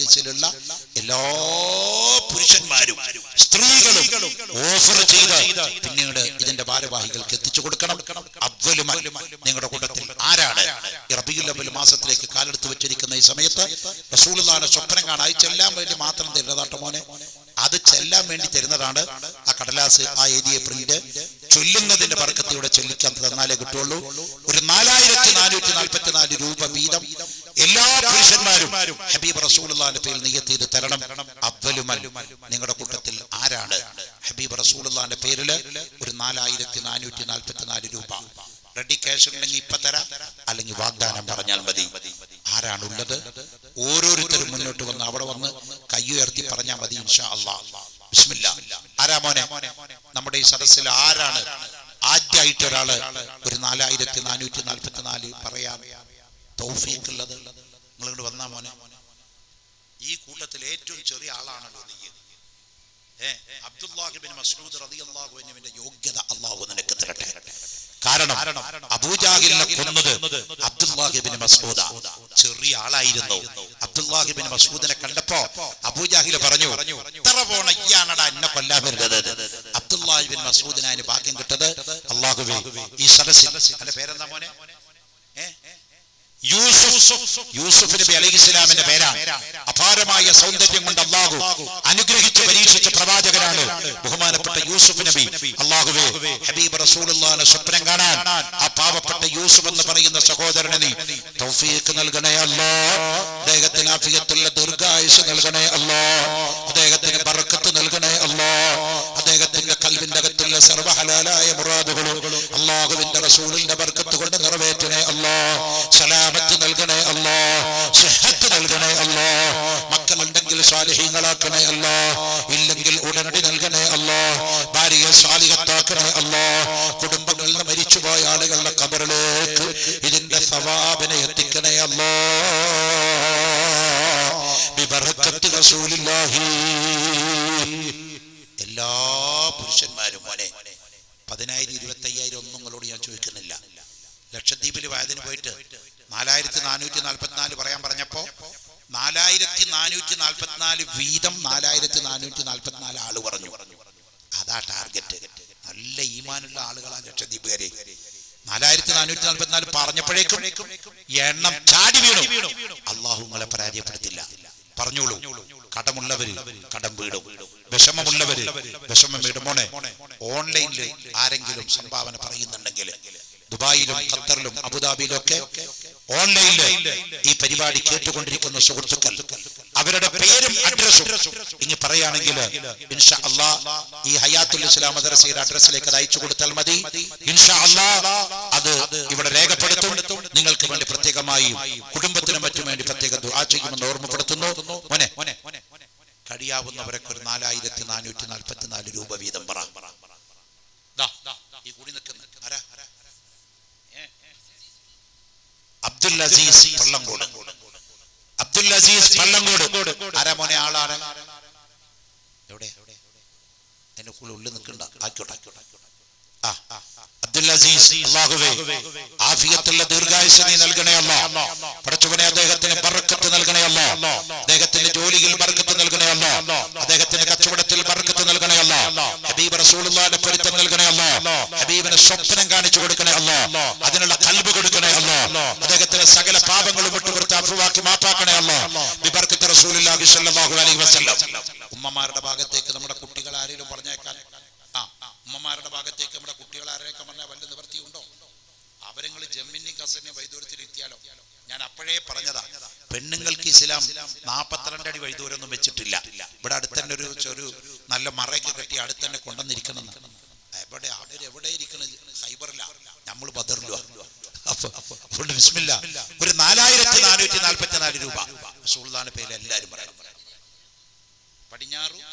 മജ്ലിസിലുള്ള എല്ലാ പുരുഷന്മാരും സ്ത്രീകളും ഓഫർ ചെയ്ത് പിന്നീട് ഇതിന്റെ ഭാരവാഹികൾക്ക് എത്തിച്ചു കൊടുക്കണം അവലുമൽ നിങ്ങളുടെ കൂട്ടത്തിൽ ആരാണ് ഈ റബീഉൽ അവൽ മാസത്തിലേക്ക് കാലെടുത്ത് വെച്ചിരിക്കുന്ന ഈ സമയത്ത് റസൂലുള്ളാഹിന്റെ സ്വപ്നം കാണാൻ ചെല്ലാൻ വേണ്ടി മാത്രം തരുന്നതാട്ടോ മോനെ അത് ചെല്ലാൻ വേണ്ടി തരുന്നതാണ് ആ കടലാസ് ആ എഴുതിയ പ്രിന്റ് ചൊല്ലുന്നതിന്റെ വർക്കത്തിലൂടെ ചൊല്ലിക്കാൻ തന്നാലേ കിട്ടുള്ളൂ ഒരു നാലായിരത്തി നാനൂറ്റി നാൽപ്പത്തി നാല് രൂപ വീതം എല്ലാ പുരുഷന്മാരും ഹബീബ് റസൂലുള്ളാന്റെ പേരിൽ നിയത്ത് ചെയ്ത് തരണം അവലുമൽ നിങ്ങളുടെ കൂട്ടത്തിൽ ആരാണ് ഹബീബ് റസൂലുള്ളാന്റെ പേരിൽ ഒരു നാലായിരത്തി നാനൂറ്റി നാൽപ്പത്തി നാല് രൂപ റെഡി ക്യാഷ് ഉണ്ടെങ്കിൽ ഇപ്പൊ തരാം അല്ലെങ്കിൽ വാഗ്ദാനം പറഞ്ഞാൽ മതി ആരാണുള്ളത് ഓരോരുത്തരും മുന്നോട്ട് വന്ന് അവിടെ വന്ന് കയ്യുയർത്തി പറഞ്ഞാൽ മതി ഇൻഷാ അള്ളാ ബിസ്മില്ല ആരാ മോനെ നമ്മുടെ ഈ സദസ്സിൽ ആരാണ് ആദ്യമായിട്ട് ഒരാള് ഒരു നാലായിരത്തി നാനൂറ്റി നാൽപ്പത്തി നാല് പറയാൻ തൗഫീഖുള്ളത് നിങ്ങൾ ഇങ്ങോട്ട് വന്നാ മോനെ ഈ കൂട്ടത്തിൽ ഏറ്റവും ചെറിയ ആളാണല്ലോ നീ ഏ അബ്ദുല്ലാഹിബിൻ മസ്ഊദ് റളിയല്ലാഹു അൻഹുവിന്റെ യോഗ്യത അള്ളാഹു നിനക്ക് തരട്ടെ കാരണം അബൂജാഹിലിനെ കൊന്നത് അബ്ദുല്ലാഹിബിൻ മസ്ഊദ ചെറിയ ആളായിരുന്നു അബ്ദുല്ലാഹിബിൻ മസ്ഊദിനെ കണ്ടപ്പോ അബൂജാഹിൽ പറഞ്ഞു ഇത്ര പോണ ഇയാണടാ എന്നെ കൊല്ലാൻ വരുന്നത് അബ്ദുല്ലാഹിബിൻ മസ്ഊദിന് അതിന് ഭാഗ്യം കിട്ടത് അള്ളാഹുവേ ഈ സദസ്സിൽ എന്റെ പേരെന്താ മോനെ ഏ യൂസുഫ് യൂസുഫ് നബി അലൈഹി ഇസ്ലാമിന്റെ പേരാണ് അപാരമായ സൗന്ദര്യം കൊണ്ട് അള്ളാഹു അനുഗ്രഹിച്ച് പരീക്ഷിച്ച പ്രവാചകനാണ് ബഹുമാനപ്പെട്ട യൂസുഫ് നബി അള്ളാഹുവേ ഹബീബ് റസൂലുള്ളാഹിനെ സ്വപ്നം കാണാൻ ആ പാവപ്പെട്ട യൂസുഫ് എന്ന് പറയുന്ന സഹോദരന് നീ തൗഫീഖ് നൽകണേ അല്ലാ അദ്ദേഹത്തിന് ആഫിയത്തുള്ള ദീർഘായുസ് നൽകണേ അല്ലാ അദ്ദേഹത്തിന് ബർക്കത്ത് നൽകണേ അല്ലാ അദ്ദേഹത്തിന്റെ കൽവിന്റെ അകത്തുള്ള സർവ്വ ഹലാലായ മുറാദുകളും അള്ളാഹുവിന്റെ റസൂലിന്റെ ബർക്കത്ത് കൊണ്ട് നിറവേറ്റണേ അല്ലാ സലാമത്ത് നൽകണേ അല്ലാ സിഹത്ത് നൽകണേ അല്ലാ മക്കളുണ്ടെങ്കിൽ സ്വാലിഹീങ്ങളാക്കണേ അല്ലാ ഇല്ലെങ്കിൽ ഉടനടി നൽകണേ അല്ലാ ഭാര്യയെ സ്വാലിഹത്താക്കണേ അല്ലാ കുടുംബങ്ങളിൽ നിന്ന് മരിച്ചുപോയ ആളുകളുടെ കബറിലേക്ക് ഇതിന്റെ സവാബിനെ എത്തിക്കണേ അല്ലാ ബിബറക്കത്ത് റസൂലില്ലാഹി എല്ലാ പുരുഷന്മാരും മോനെ പതിനായിരം ഇരുപത്തി അയ്യായിരം ഒന്നും നിങ്ങളോട് ഞാൻ ചോദിക്കുന്നില്ല ലക്ഷദ്വീപിൽ വയതിന് പോയിട്ട് നാലായിരത്തി നാനൂറ്റി നാൽപ്പത്തിനാല് പറയാൻ പറഞ്ഞപ്പോ നാലായിരത്തി നാനൂറ്റി നാൽപ്പത്തിനാല് വീതം നാലായിരത്തി നാനൂറ്റി നാൽപ്പത്തിനാല് ആള് പറഞ്ഞു അതാ ടാർഗറ്റ് നല്ല ഈമാനുള്ള ആളുകളാ ലക്ഷദ്വീപുകാരെ നാലായിരത്തി നാനൂറ്റി നാൽപ്പത്തിനാല് പറഞ്ഞപ്പോഴേക്കും എണ്ണം ചാടി വീണു അള്ളാഹു നിങ്ങളെ പരാജയപ്പെടുത്തില്ല പറഞ്ഞോളൂ കടമുള്ളവര് കടം വീടും വിഷമമുള്ളവര് വിഷമം വീടുമോണെ ഓൺലൈനിൽ ആരെങ്കിലും സംഭാവന പറയുന്നുണ്ടെങ്കിൽ ദുബായിലും ഖത്തറിലും അബുദാബിയിലും ഒക്കെ ഓൺലൈനിൽ ഈ പരിപാടി കേട്ടുകൊണ്ടിരിക്കുന്ന സുഹൃത്തുക്കൾ അവരുടെ പേരും അഡ്രസ്സും ഇനി പറയുകയാണെങ്കിൽ ഇൻഷാ അള്ളാ ഈ ഹയാത്തുൽ ഇസ്ലാം മദ്രസയുടെ അഡ്രസ്സിലേക്ക് അത് അയച്ചു കൊടുത്താൽ മതി ഇൻഷാ അള്ളാ അത് ഇവിടെ രേഖപ്പെടുത്തും നിങ്ങൾക്ക് വേണ്ടി പ്രത്യേകമായി കുടുംബത്തിനും മറ്റും വേണ്ടി പ്രത്യേക ദുആ ചെയ്യുമെന്ന് ഓർമ്മപ്പെടുത്തുന്നു മോനെ കഴിയാവുന്നവരൊക്കെ ഒരു നാലായിരത്തി നാനൂറ്റി നാൽപ്പത്തി നാല് രൂപ വീതം പറ ദാ, ഈ കൂടി നിൽക്കുന്ന ആരാ ഏ? അബ്ദുൽ അസീസ് പള്ളങ്കോട് അബ്ദുൽ അസീസ് പള്ളങ്കോട് ആരാ മോനെ ആളാണ് എവിടെ എന്നെ കൂടെ ഉള്ളിൽ നിൽക്കണ്ട ആയിക്കോട്ടെ ആയിക്കോട്ടെ ആ അബ്ദുൽ അസീസ് അള്ളാഹുവേ ആഫിയത്തുള്ള ദീർഘായുസ് നീ നൽകണേ അല്ല പടച്ചവനെ അദ്ദേഹത്തിന് ബർക്കത്ത് നൽകണേ അല്ല അദ്ദേഹത്തിന്റെ ജോലിയിൽ ബർക്കത്ത് നൽകണേ അല്ല അദ്ദേഹത്തിന്റെ കച്ചവടത്തിൽ ബർക്കത്ത് നൽകണേ അല്ല ഹബീബ് റസൂലുള്ളാഹിന്റെ പൊരുത്തം നൽകണേ അല്ല ഹബീബിന് സ്വപ്നം കാണിച്ചു കൊടുക്കണേ അല്ല അതിനുള്ള കൽബ് കൊടുക്കണേ അല്ല അദ്ദേഹത്തിന് സകല പാപങ്ങളും വിട്ടുപുറത്ത് അഫുവാക്കി മാപ്പാക്കണേ അല്ല ബിബർക്കത്ത് റസൂലുള്ളാഹി സ്വല്ലല്ലാഹു അലൈഹി വസല്ലം ഉമ്മമാരുടെ ഭാഗത്തേക്ക് നമ്മുടെ കുട്ടികൾ ആരെങ്കിലും പറഞ്ഞേക്കാൻ ആ ഉമ്മമാരുടെ ഭാഗത്തേക്ക് നമ്മുടെ കുട്ടികൾ ആരെയൊക്കെ പറഞ്ഞാൽ വല്ല നിവൃത്തിയുണ്ടോ അവരങ്ങൾ ജമ്മിനി കസനെ വൈദൂരത്തിൽ എത്തിയാലോ ഞാൻ അപ്പോഴേ പറഞ്ഞതാ പെണ്ണുങ്ങൾക്ക് ഇസ്ലാം നാപ്പത്തിരണ്ട് അടി വൈദൂരൊന്നും വെച്ചിട്ടില്ല ഇവിടെ അടുത്ത് തന്നെ ഒരു ഒരു നല്ല മറയൊക്കെ കെട്ടി അടുത്ത് തന്നെ കൊണ്ടുവന്നിരിക്കണം എവിടെ അവരെവിടെ ഇരിക്കണത് സൈബറില നമ്മൾ ബദറിലോ അപ്പൊ അതുകൊണ്ട് ബിസ്മില്ല ഒരു നാലായിരത്തി നാനൂറ്റി നാൽപ്പത്തി നാല് രൂപ സുൽത്താന പേര് എല്ലാരും പറയണം പടിഞ്ഞാറു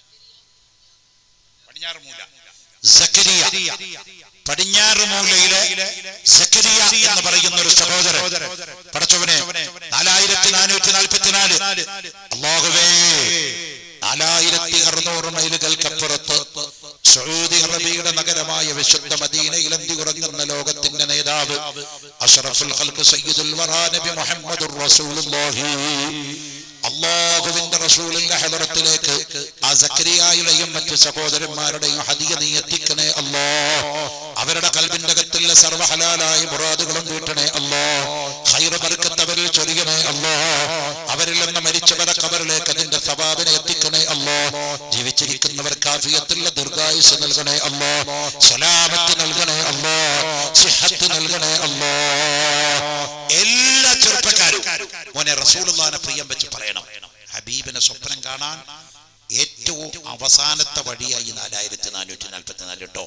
പടിഞ്ഞാറ് മൂല സക്കരിയ പടിഞ്ഞാറ് മൂലയിലെ സക്കരിയ എന്ന് പറയുന്ന ഒരു സഹോദരൻ പടച്ചവനെ നാലായിരത്തി നാനൂറ്റി നാൽപ്പത്തിനാല് അള്ളാഹുവേ നാലായിരത്തി അറുന്നൂറ് മൈലുകൾക്കപ്പുറത്ത് സൗദി അറബിയുടെ നഗരമായ വിശുദ്ധ മദീനയിൽ എന്തി ഉറങ്ങുന്ന ലോകത്തിന്റെ നേതാവ് അഷറഫുൽ ഖൽഖ് സയ്യിദുൽ വറാ നബി മുഹമ്മദുർ റസൂലുള്ളാഹി അള്ളാഹു റസൂലിന്റെ ഹദറത്തിലേക്ക് ആ സക്കരിയായുടെയും മറ്റു സഹോദരന്മാരുടെയും ഹദിയ നീ എത്തിക്കണേ അല്ലോ അവരുടെ കൽബിന്റെ അകത്തുള്ള സർവഹലാലായ മുറാദുകളും വീട്ടണേ അല്ലോ ഹൈറ ബർക്കത്ത് അവരിൽ ചൊരിയണേ അല്ലോ അവരിൽ നിന്ന് മരിച്ചവരെ കബറിലേക്ക് അതിന്റെ സവാബിനെ എത്തിക്കണേ അല്ലോ ജീവിച്ചിരിക്കുന്നവർക്ക് ആഫിയത്തുള്ള ദീർഘായുസ് നൽകണേ അല്ലോ സലാമത്ത് നൽകണേ അല്ലോ സിഹത്ത് നൽകണേ അല്ലോ എല്ലാ ചെറുപ്പക്കാരും മോനെ റസൂലുള്ളാനെ പ്രിയം വെച്ച് പറയണം ഹബീബിനെ സ്വപ്നം കാണാൻ ഏറ്റവും അവസാനത്തെ വഴിയായി നാലായിരത്തി നാനൂറ്റി നാൽപ്പത്തി നാല് കേട്ടോ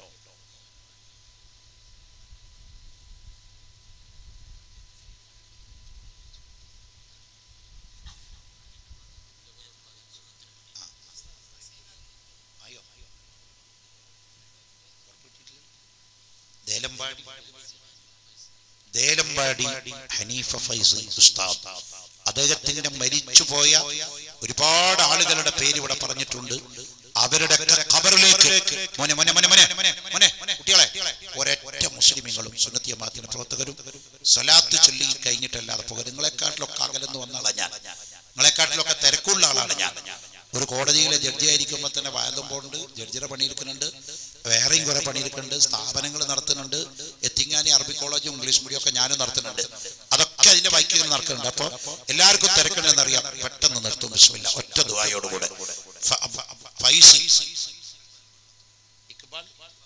ദേലമ്പാടി ദേലമ്പാടി ഹനീഫ ഫൈസി ഉസ്താദ് അദ്ദേഹത്തിന്റെ മരിച്ചുപോയ ഒരുപാട് ആളുകളുടെ പേര് ഇവിടെ പറഞ്ഞിട്ടുണ്ട് അവരുടെ ഖബറിലേക്ക് മോനെ മോനെ മോനെ മോനെ മോനെ മോനെ കുട്ടികളെ ഒരൊറ്റ മുസ്ലിമീങ്ങളും സുന്നത്തിയ മാധ്യമ പ്രവർത്തകരും സ്വലാത്ത് ചൊല്ലി കഴിഞ്ഞിട്ടല്ലാതെ പോകുക നിങ്ങളെക്കാട്ടിലൊക്കെ അകലെന്ന് വന്ന ആളാണ് ഞാൻ നിങ്ങളെക്കാട്ടിലൊക്കെ തിരക്കുള്ള ആളാണ് ഞാൻ ഒരു കോടതിയിലെ ജഡ്ജിയായിരിക്കുമ്പോൾ തന്നെ വായതുമ്പോണ്ട് ജഡ്ജിയുടെ പണിയെടുക്കുന്നുണ്ട് വേറെയും കുറെ പണിയെടുക്കുന്നുണ്ട് സ്ഥാപനങ്ങൾ നടത്തുന്നുണ്ട് എത്തിങ്ങാനി അറബി കോളേജും ഇംഗ്ലീഷ് മീഡിയം ഒക്കെ ഞാനും നടത്തുന്നുണ്ട് അതൊക്കെ അതിന്റെ ബൈക്കുകൾ നടക്കുന്നുണ്ട് അപ്പോൾ എല്ലാവർക്കും തിരക്കുണ്ടെന്നറിയാം പെട്ടെന്ന് നിർത്തും വിഷമില്ല ഒറ്റ ദുബായോടുകൂടെ ഫ- ഫ- ഫൈസി ഇക്ബാൽ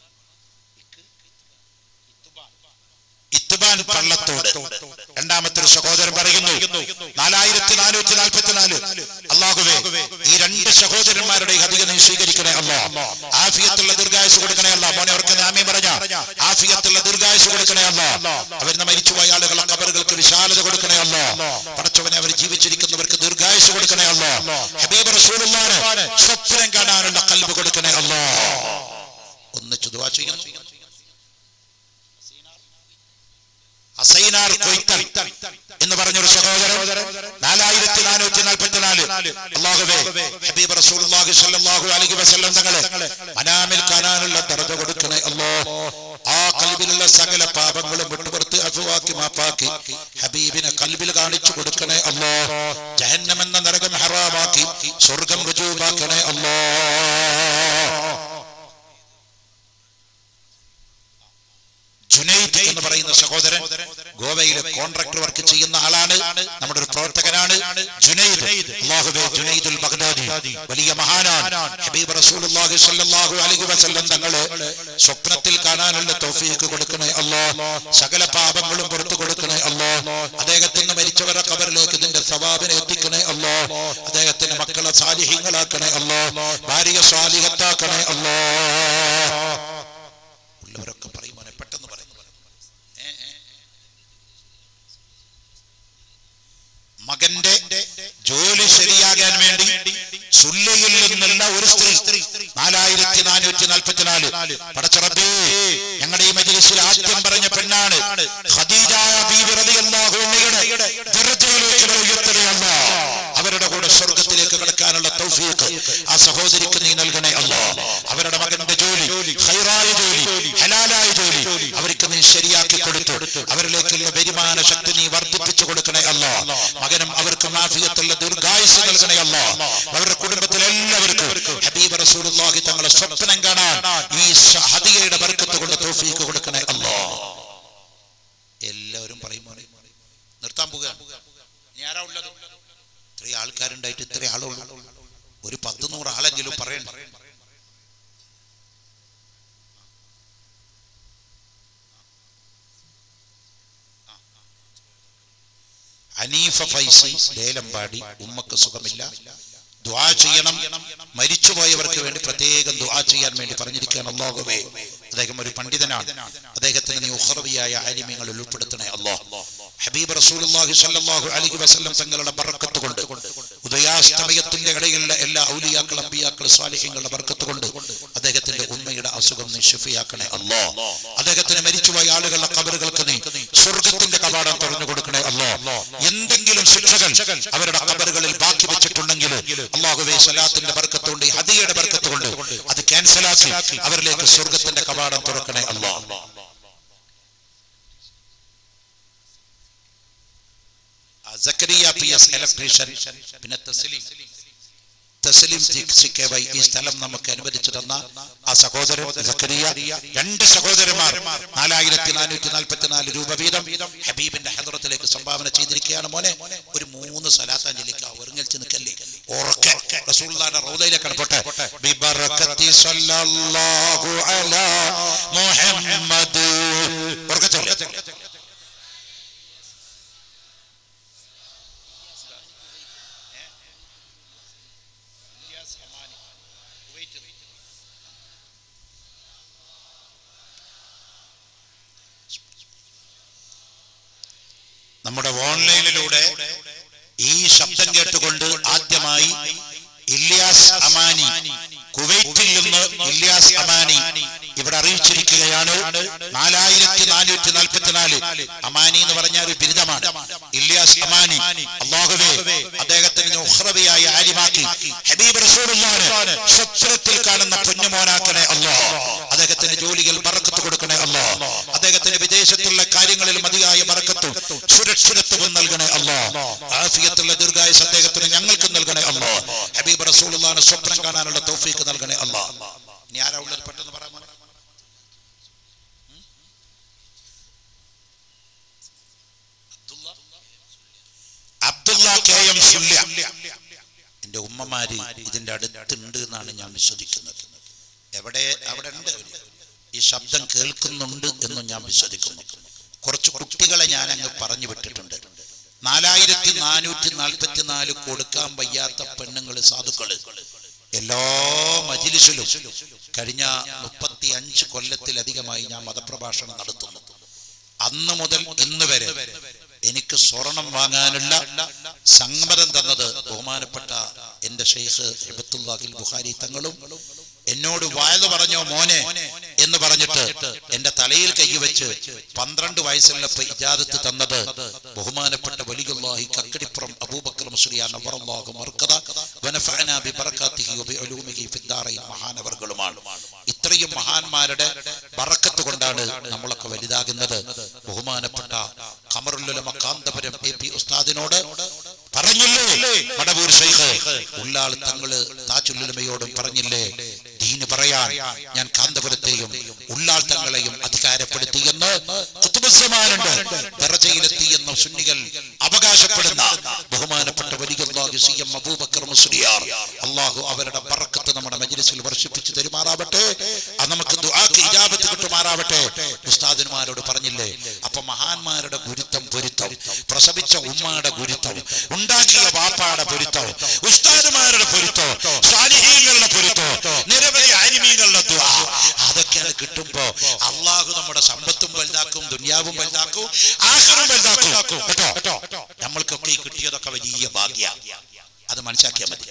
ഇത്തുബാൻ പള്ളത്തോട് രണ്ടാമത്തെ ഒരു സഹോദരൻ പറയുന്നു നാലായിരത്തി നാനൂറ്റി നാൽപ്പത്തിനാല് അള്ളാഹുവേ ഈ രണ്ട് സഹോദരന്മാരുടെ ഹതിക നീ സ്വീകരിക്കണേ അല്ലോ ആഫിയത്തുള്ള ദീർഘായുസ് കൊടുക്കണേ അല്ല മോനെ അവർക്ക് നാമേ പറഞ്ഞ ആഫിയത്തുള്ള ദീർഘായുസ് കൊടുക്കണേ അല്ലോ അവരിന്ന് മരിച്ചുപോയ ആളുകളെ കബറുകൾക്ക് വിശാലത കൊടുക്കണേ അല്ലോ പടച്ചവനെ അവർ ജീവിച്ചിരിക്കുന്നവർക്ക് ദീർഘായുസ് കൊടുക്കണേ അല്ലോ ഹബീബ് റസൂലുള്ളാഹിന് സ്വപ്നം കാണാനുള്ള കൽബ് കൊടുക്കണേ അല്ലോ ഒന്നിച്ചു ദുആ ചെയ്യുന്നു അസൈനാർ കൊയ്ത്തൽ എന്ന് പറഞ്ഞൊരു സഹോദരൻ നാലായിരത്തി നാനൂറ്റി നാൽപ്പത്തിനാല് അള്ളാഹുവേ ഹബീബ് റസൂലുള്ളാഹി സ്വല്ലല്ലാഹു അലൈഹി വസല്ലം തങ്ങളെ മനാമിൽ കാണാനുള്ള ദർജ കൊടുക്കണേ അല്ലോ ആ കൽബിലുള്ള സകല പാപങ്ങളും വിട്ടുപുറത്ത് അഫുവാക്കി മാപ്പാക്കി ഹബീബിനെ കൽബിൽ കാണിച്ചു കൊടുക്കണേ അല്ലോ ജഹന്നം എന്ന നരകം ഹറാമാക്കി സ്വർഗം രുജൂവാക്കണേ അല്ലോ ജുനൈദ് എന്ന് പറയുന്ന സഹോദരൻ ഗോവയിലെ കോൺട്രാക്ടർ വർക്ക് ചെയ്യുന്ന ആളാണ് നമ്മുടെ ഒരു പ്രവർത്തകനാണ് ജുനൈദ് അല്ലാഹുവേ ജുനൈദുൽ ബഗ്ദാദി വലിയ മഹാനാണ് ഹബീബ് റസൂലുള്ളാഹി സ്വല്ലല്ലാഹു അലൈഹി വസല്ലം തങ്ങളെ സ്വപ്നത്തിൽ കാണാനുള്ള തൗഫീഖ് കൊടുക്കണേ അല്ലാ സകല പാപങ്ങളും പുറത്തു കൊടുക്കണേ അല്ലാ അദ്ദേഹത്തിന് മരിച്ചവരെ ഖബറിലേക്ക് ഇതിന്റെ സവാബിനെ എത്തിക്കണേ അല്ലാ അദ്ദേഹത്തിന്റെ മക്കളെ സാലിഹ്യങ്ങളാക്കണേ അല്ലാ ഭാര്യ സ്വാലിഹത്താക്കണേ അല്ലാ ഉള്ളവരൊക്കെ പറയും മോനെ പെട്ടെന്ന് പറയും ഏ, ഏ. മകന്റെ ജോലി ശരിയാകാൻ വേണ്ടി സുല്ലയിൽ നിന്നുള്ള ഒരു സ്ത്രീ നാലായിരത്തി നാനൂറ്റി നാൽപ്പത്തിനാല് പടച്ചറബേ ഞങ്ങളുടെ ഈ മജ്ലിസിൽ ആദ്യം പറഞ്ഞ പെണ്ണാണ് ഖദീജ ബീവി റളിയല്ലാഹു അൻഹയുടെ ദർജയിലേക്ക് അവരെ ഉയർത്തുകയല്ല അവരുടെ കൂടെ സ്വർഗത്തിലേക്ക് കടക്കാനുള്ള തൗഫീഖ് ആ സഹോദരിക്ക് നീ നൽകണേ അല്ലോ അവരുടെ മകന്റെ ജോലി ഹൈറായ ജോലി ഹലാലായ ജോലി അവർക്ക് നീ ശരിയാക്കി കൊടുത്തു അവരിലേക്കുള്ള വരുമാന ശക്തി നീ വർദ്ധിപ്പിച്ചു കൊടുക്കണേ അല്ലോ മകനും അവർക്ക് മാഫിയത്തുള്ള ദീർഘായുസ് നൽകണേ അല്ലോ അവരുടെ കുടുംബത്തിലെ എല്ലാവർക്കും ഹബീബ് റസൂലുള്ളാഹി തങ്ങളെ സ്വപ്നം കാണാൻ ഈ സ- ഹദിയയുടെ ബർക്കത്ത് കൊണ്ട് തൗഫീഖ് കൊടുക്കണേ അല്ലോ എല്ലാവരും പറയും മോനെ നിർത്താൻ പോകുക ഇനി ആരാ ഉള്ളത് ഇത്രയും ആൾക്കാരുണ്ടായിട്ട് ഇത്ര ആളുള്ളൂ ഒരു പത്ത് നൂറ് ആളെങ്കിലും പറയണ്ട ഹനീഫ ഫൈസി ലേലമ്പാടി ഉമ്മക്ക് സുഖമില്ല ദുആ ചെയ്യണം മരിച്ചുപോയവർക്ക് വേണ്ടി പ്രത്യേകം ദുആ ചെയ്യാൻ വേണ്ടി പറഞ്ഞിരിക്കുകയാണ് അള്ളാഹുവേ അദ്ദേഹം ഒരു പണ്ഡിതനാണ് അദ്ദേഹത്തിന് നീ ഉഹറവിയായ ആലിമ്യങ്ങളിൽ ഉൾപ്പെടുത്തണേ അള്ളാഹ് ഹബീബ് റസൂലുള്ളാഹി സ്വല്ലല്ലാഹു അലൈഹി വസല്ലം തങ്ങളുടെ ബർക്കത്ത് കൊണ്ട് ഉദയാസ്തമയത്തിന്റെ ഇടയിലുള്ള എല്ലാ ഔലിയാക്കൾ അമ്പിയാക്കൾ സ്വാലിഹ്യങ്ങളുടെ ബർക്കത്ത് കൊണ്ട് അദ്ദേഹത്തിന്റെ ഉമ്മയുടെ അസുഖം നീ ഷിഫിയാക്കണേ അല്ലോ അദ്ദേഹത്തിന് മരിച്ചുപോയ ആളുകളുടെ കബറുകൾക്ക് നീ സ്വർഗത്തിന്റെ കവാടം തുറന്നു കൊടുക്കണേ അല്ലോ എന്തെങ്കിലും ശിക്ഷകൾ അവരുടെ കബറുകളിൽ ബാക്കി വെച്ചിട്ടുണ്ടെങ്കിൽ അള്ളാഹുവെ സലാത്തിന്റെ ബർക്കത്തുകൊണ്ട് ഹദിയുടെ ബർക്കത്ത് കൊണ്ട് അത് ക്യാൻസലാക്കി അവരിലേക്ക് സ്വർഗത്തിന്റെ കവാടം തുറക്കണേ അല്ലോ ആ സക്കരിയ പി എസ് ഇലക്ട്രീഷ്യൻ പിന്നെ Tasleem Tasleem C K Y ഈ സ്ഥലം നമുക്ക് അനുവദിച്ചു തന്ന ആ സഹോദരൻ സക്കരിയ രണ്ട് സഹോദരന്മാർ നാലായിരത്തി നാനൂറ്റി നാൽപ്പത്തിനാല് രൂപ വീതം ഹബീബിന്റെ ഹദ്റത്തിലേക്ക് സംഭാവന ചെയ്തിരിക്കുകയാണ് മോനെ ഒരു മൂന്ന് സലാത്താഞ്ജലിക്ക് ഒരുങ്ങൽച്ച് നിൽക്കല്ലേ ഉറക്കെ റസൂലുള്ളാഹിന്റെ റൗദയിലേക്കാണ് പോട്ടെ ബിബറകത്തി സല്ലല്ലാഹു അലാ മുഹമ്മദ് ഉറക്കെ ചൊല്ല്. നമ്മുടെ ഓൺലൈനിലൂടെ ഈ ശബ്ദം കേട്ടുകൊണ്ട് ആദ്യമായി ഇല്യാസ് അമാനി കുവൈറ്റിൽ നിന്ന് ഇല്യാസ് അമാനി ഇവിടെ അറിയിച്ചിരിക്കുകയാണ് നാലായിരത്തി നാനൂറ്റി നാൽപ്പത്തിനാല് അമാനി എന്ന് പറഞ്ഞ ഒരു ബിരുദമാണ് ഇല്യാസ് അമാനി അള്ളാഹുവേ അദ്ദേഹത്തിന് ഉഹ്റവിയായ ആലിമാക്കി ഹബീബ് റസൂലുള്ളാഹിനെ സ്വപ്നത്തിൽ കാണുന്ന പൊന്നുമോനാക്കണേ അല്ലോ അദ്ദേഹത്തിന്റെ ജോലികൾ ബറക്കത്ത് കൊടുക്കണേ അല്ലോ അദ്ദേഹത്തിന് വിദേശത്തുള്ള കാര്യങ്ങളിൽ മതിയായ ബറക്കത്തും സുരക്ഷിതത്വവും നൽകണേ അല്ലോ ആഫിയത്തുള്ള ദീർഘായുസ് അദ്ദേഹത്തിന് ഞങ്ങൾക്ക് നൽകണേ അല്ലോ ഹബീബ് റസൂലുള്ളാഹിനെ സ്വപ്നം കാണാനുള്ള തൗഫീക്ക് നൽകണേ അല്ലോ ഇനി ആരാ ഉള്ളത് പെട്ടെന്ന് പറയാൻ മോനെ? അബ്ദുള്ള കെ എം സുല്യ എന്റെ ഉമ്മമാര് ഇതിന്റെ അടുത്തുണ്ട് എന്നാണ് ഞാൻ വിശ്വസിക്കുന്നത് എവിടെ അവിടെ ഉണ്ട് അവര്. ഈ ശബ്ദം കേൾക്കുന്നുണ്ട് എന്നും ഞാൻ വിശ്വസിക്കുന്നു കുറച്ച് കുട്ടികളെ ഞാൻ അങ്ങ് പറഞ്ഞു വിട്ടിട്ടുണ്ട് നാലായിരത്തി നാനൂറ്റി നാൽപ്പത്തി നാല് കൊടുക്കാൻ വയ്യാത്ത പെണ്ണുങ്ങള് സാധുക്കള് എല്ലാ മജിലിസിലും കഴിഞ്ഞ മുപ്പത്തി അഞ്ച് കൊല്ലത്തിലധികമായി ഞാൻ മതപ്രഭാഷണം നടത്തുന്നു അന്ന് മുതൽ ഇന്ന് വരെ എനിക്ക് സ്വർണം വാങ്ങാനുള്ള സമ്മതം തന്നത് ബഹുമാനപ്പെട്ട എന്റെ ഷെയ്ഖ് ഹിബത്തുല്ലാഹിൽ ബുഖാരി തങ്ങളും എന്നോട് വായത് പറഞ്ഞോ മോനെ എന്ന് പറഞ്ഞിട്ട് എന്റെ തലയിൽ കൈവച്ച് പന്ത്രണ്ട് വയസ്സുള്ളപ്പോ ഇജാദത്ത് തന്നത് ബഹുമാനപ്പെട്ട വലിയുല്ലാഹി കക്കടിപ്പുറം അബൂബക്കർ മുസ്ലിയാ നവറല്ലാഹു മർക്കദ വനഫഅനാ ബിബറകാതിഹി വബിഉലൂമിഹി ഫിദ്ദാറൈൻ മഹാനവർകളുമാണ് ഇത്രയും മഹാന്മാരുടെ ബറക്കത്ത് കൊണ്ടാണ് നമ്മളൊക്കെ വലുതാകുന്നത് ബഹുമാനപ്പെട്ട കമറുല്ലുലമ കാന്തപുരം എ പി ഉസ്താദിനോട് പറഞ്ഞില്ലേ മടവൂർ ഷെയ്ഖ് ഉള്ളാൾ തങ്ങള് താജുല്ലുലമയോടും പറഞ്ഞില്ലേ ദീന് പറയാൻ ഞാൻ കാന്തപുരത്തെയും ഉള്ളാൾ തങ്ങളെയും അധികാരപ്പെടുത്തിയെന്ന് കുത്തുബുസമാനുണ്ട് ദറജയിലെത്തി എന്ന സുന്നികൾ അവകാശപ്പെടുന്ന ബഹുമാനപ്പെട്ട വലിയുള്ളാഹി സി എം അബൂബക്കർ മുസ്ലിയാർ അള്ളാഹു അവരുടെ ബറക്കത്ത് നമ്മുടെ മജ്ലിസിൽ വർഷിപ്പിച്ചു തരുമാറാവട്ടെ അത് നമുക്ക് ദുആക്ക് ഇജാബത്ത് കിട്ടുമാറാവട്ടെ ഉസ്താദിന്മാരോട് പറഞ്ഞില്ലേ അപ്പൊ മഹാന്മാരുടെ ഗുരുത്തം പൊരുത്തം പ്രസവിച്ച ഉമ്മയുടെ ഗുരുത്തം ഉണ്ടാക്കിയ വാപ്പാടെ പൊരുത്തം ഉസ്താദുമാരുടെ പൊരുത്തം സാലിഹീങ്ങളുടെ പൊരുത്തം നിരവധി ആനിമീങ്ങളുടെ ദുആ അതൊക്കെയാണ് കിട്ടുമ്പോ അള്ളാഹു നമ്മുടെ സമ്പത്തും വലുതാക്കും ദുനിയാവും വലുതാക്കും ആഖിറും വലുതാക്കും കേട്ടോ നമ്മൾക്കൊക്കെ ഈ കിട്ടിയതൊക്കെ വലിയ ഭാഗ്യ അത് മനസ്സിലാക്കിയാൽ മതി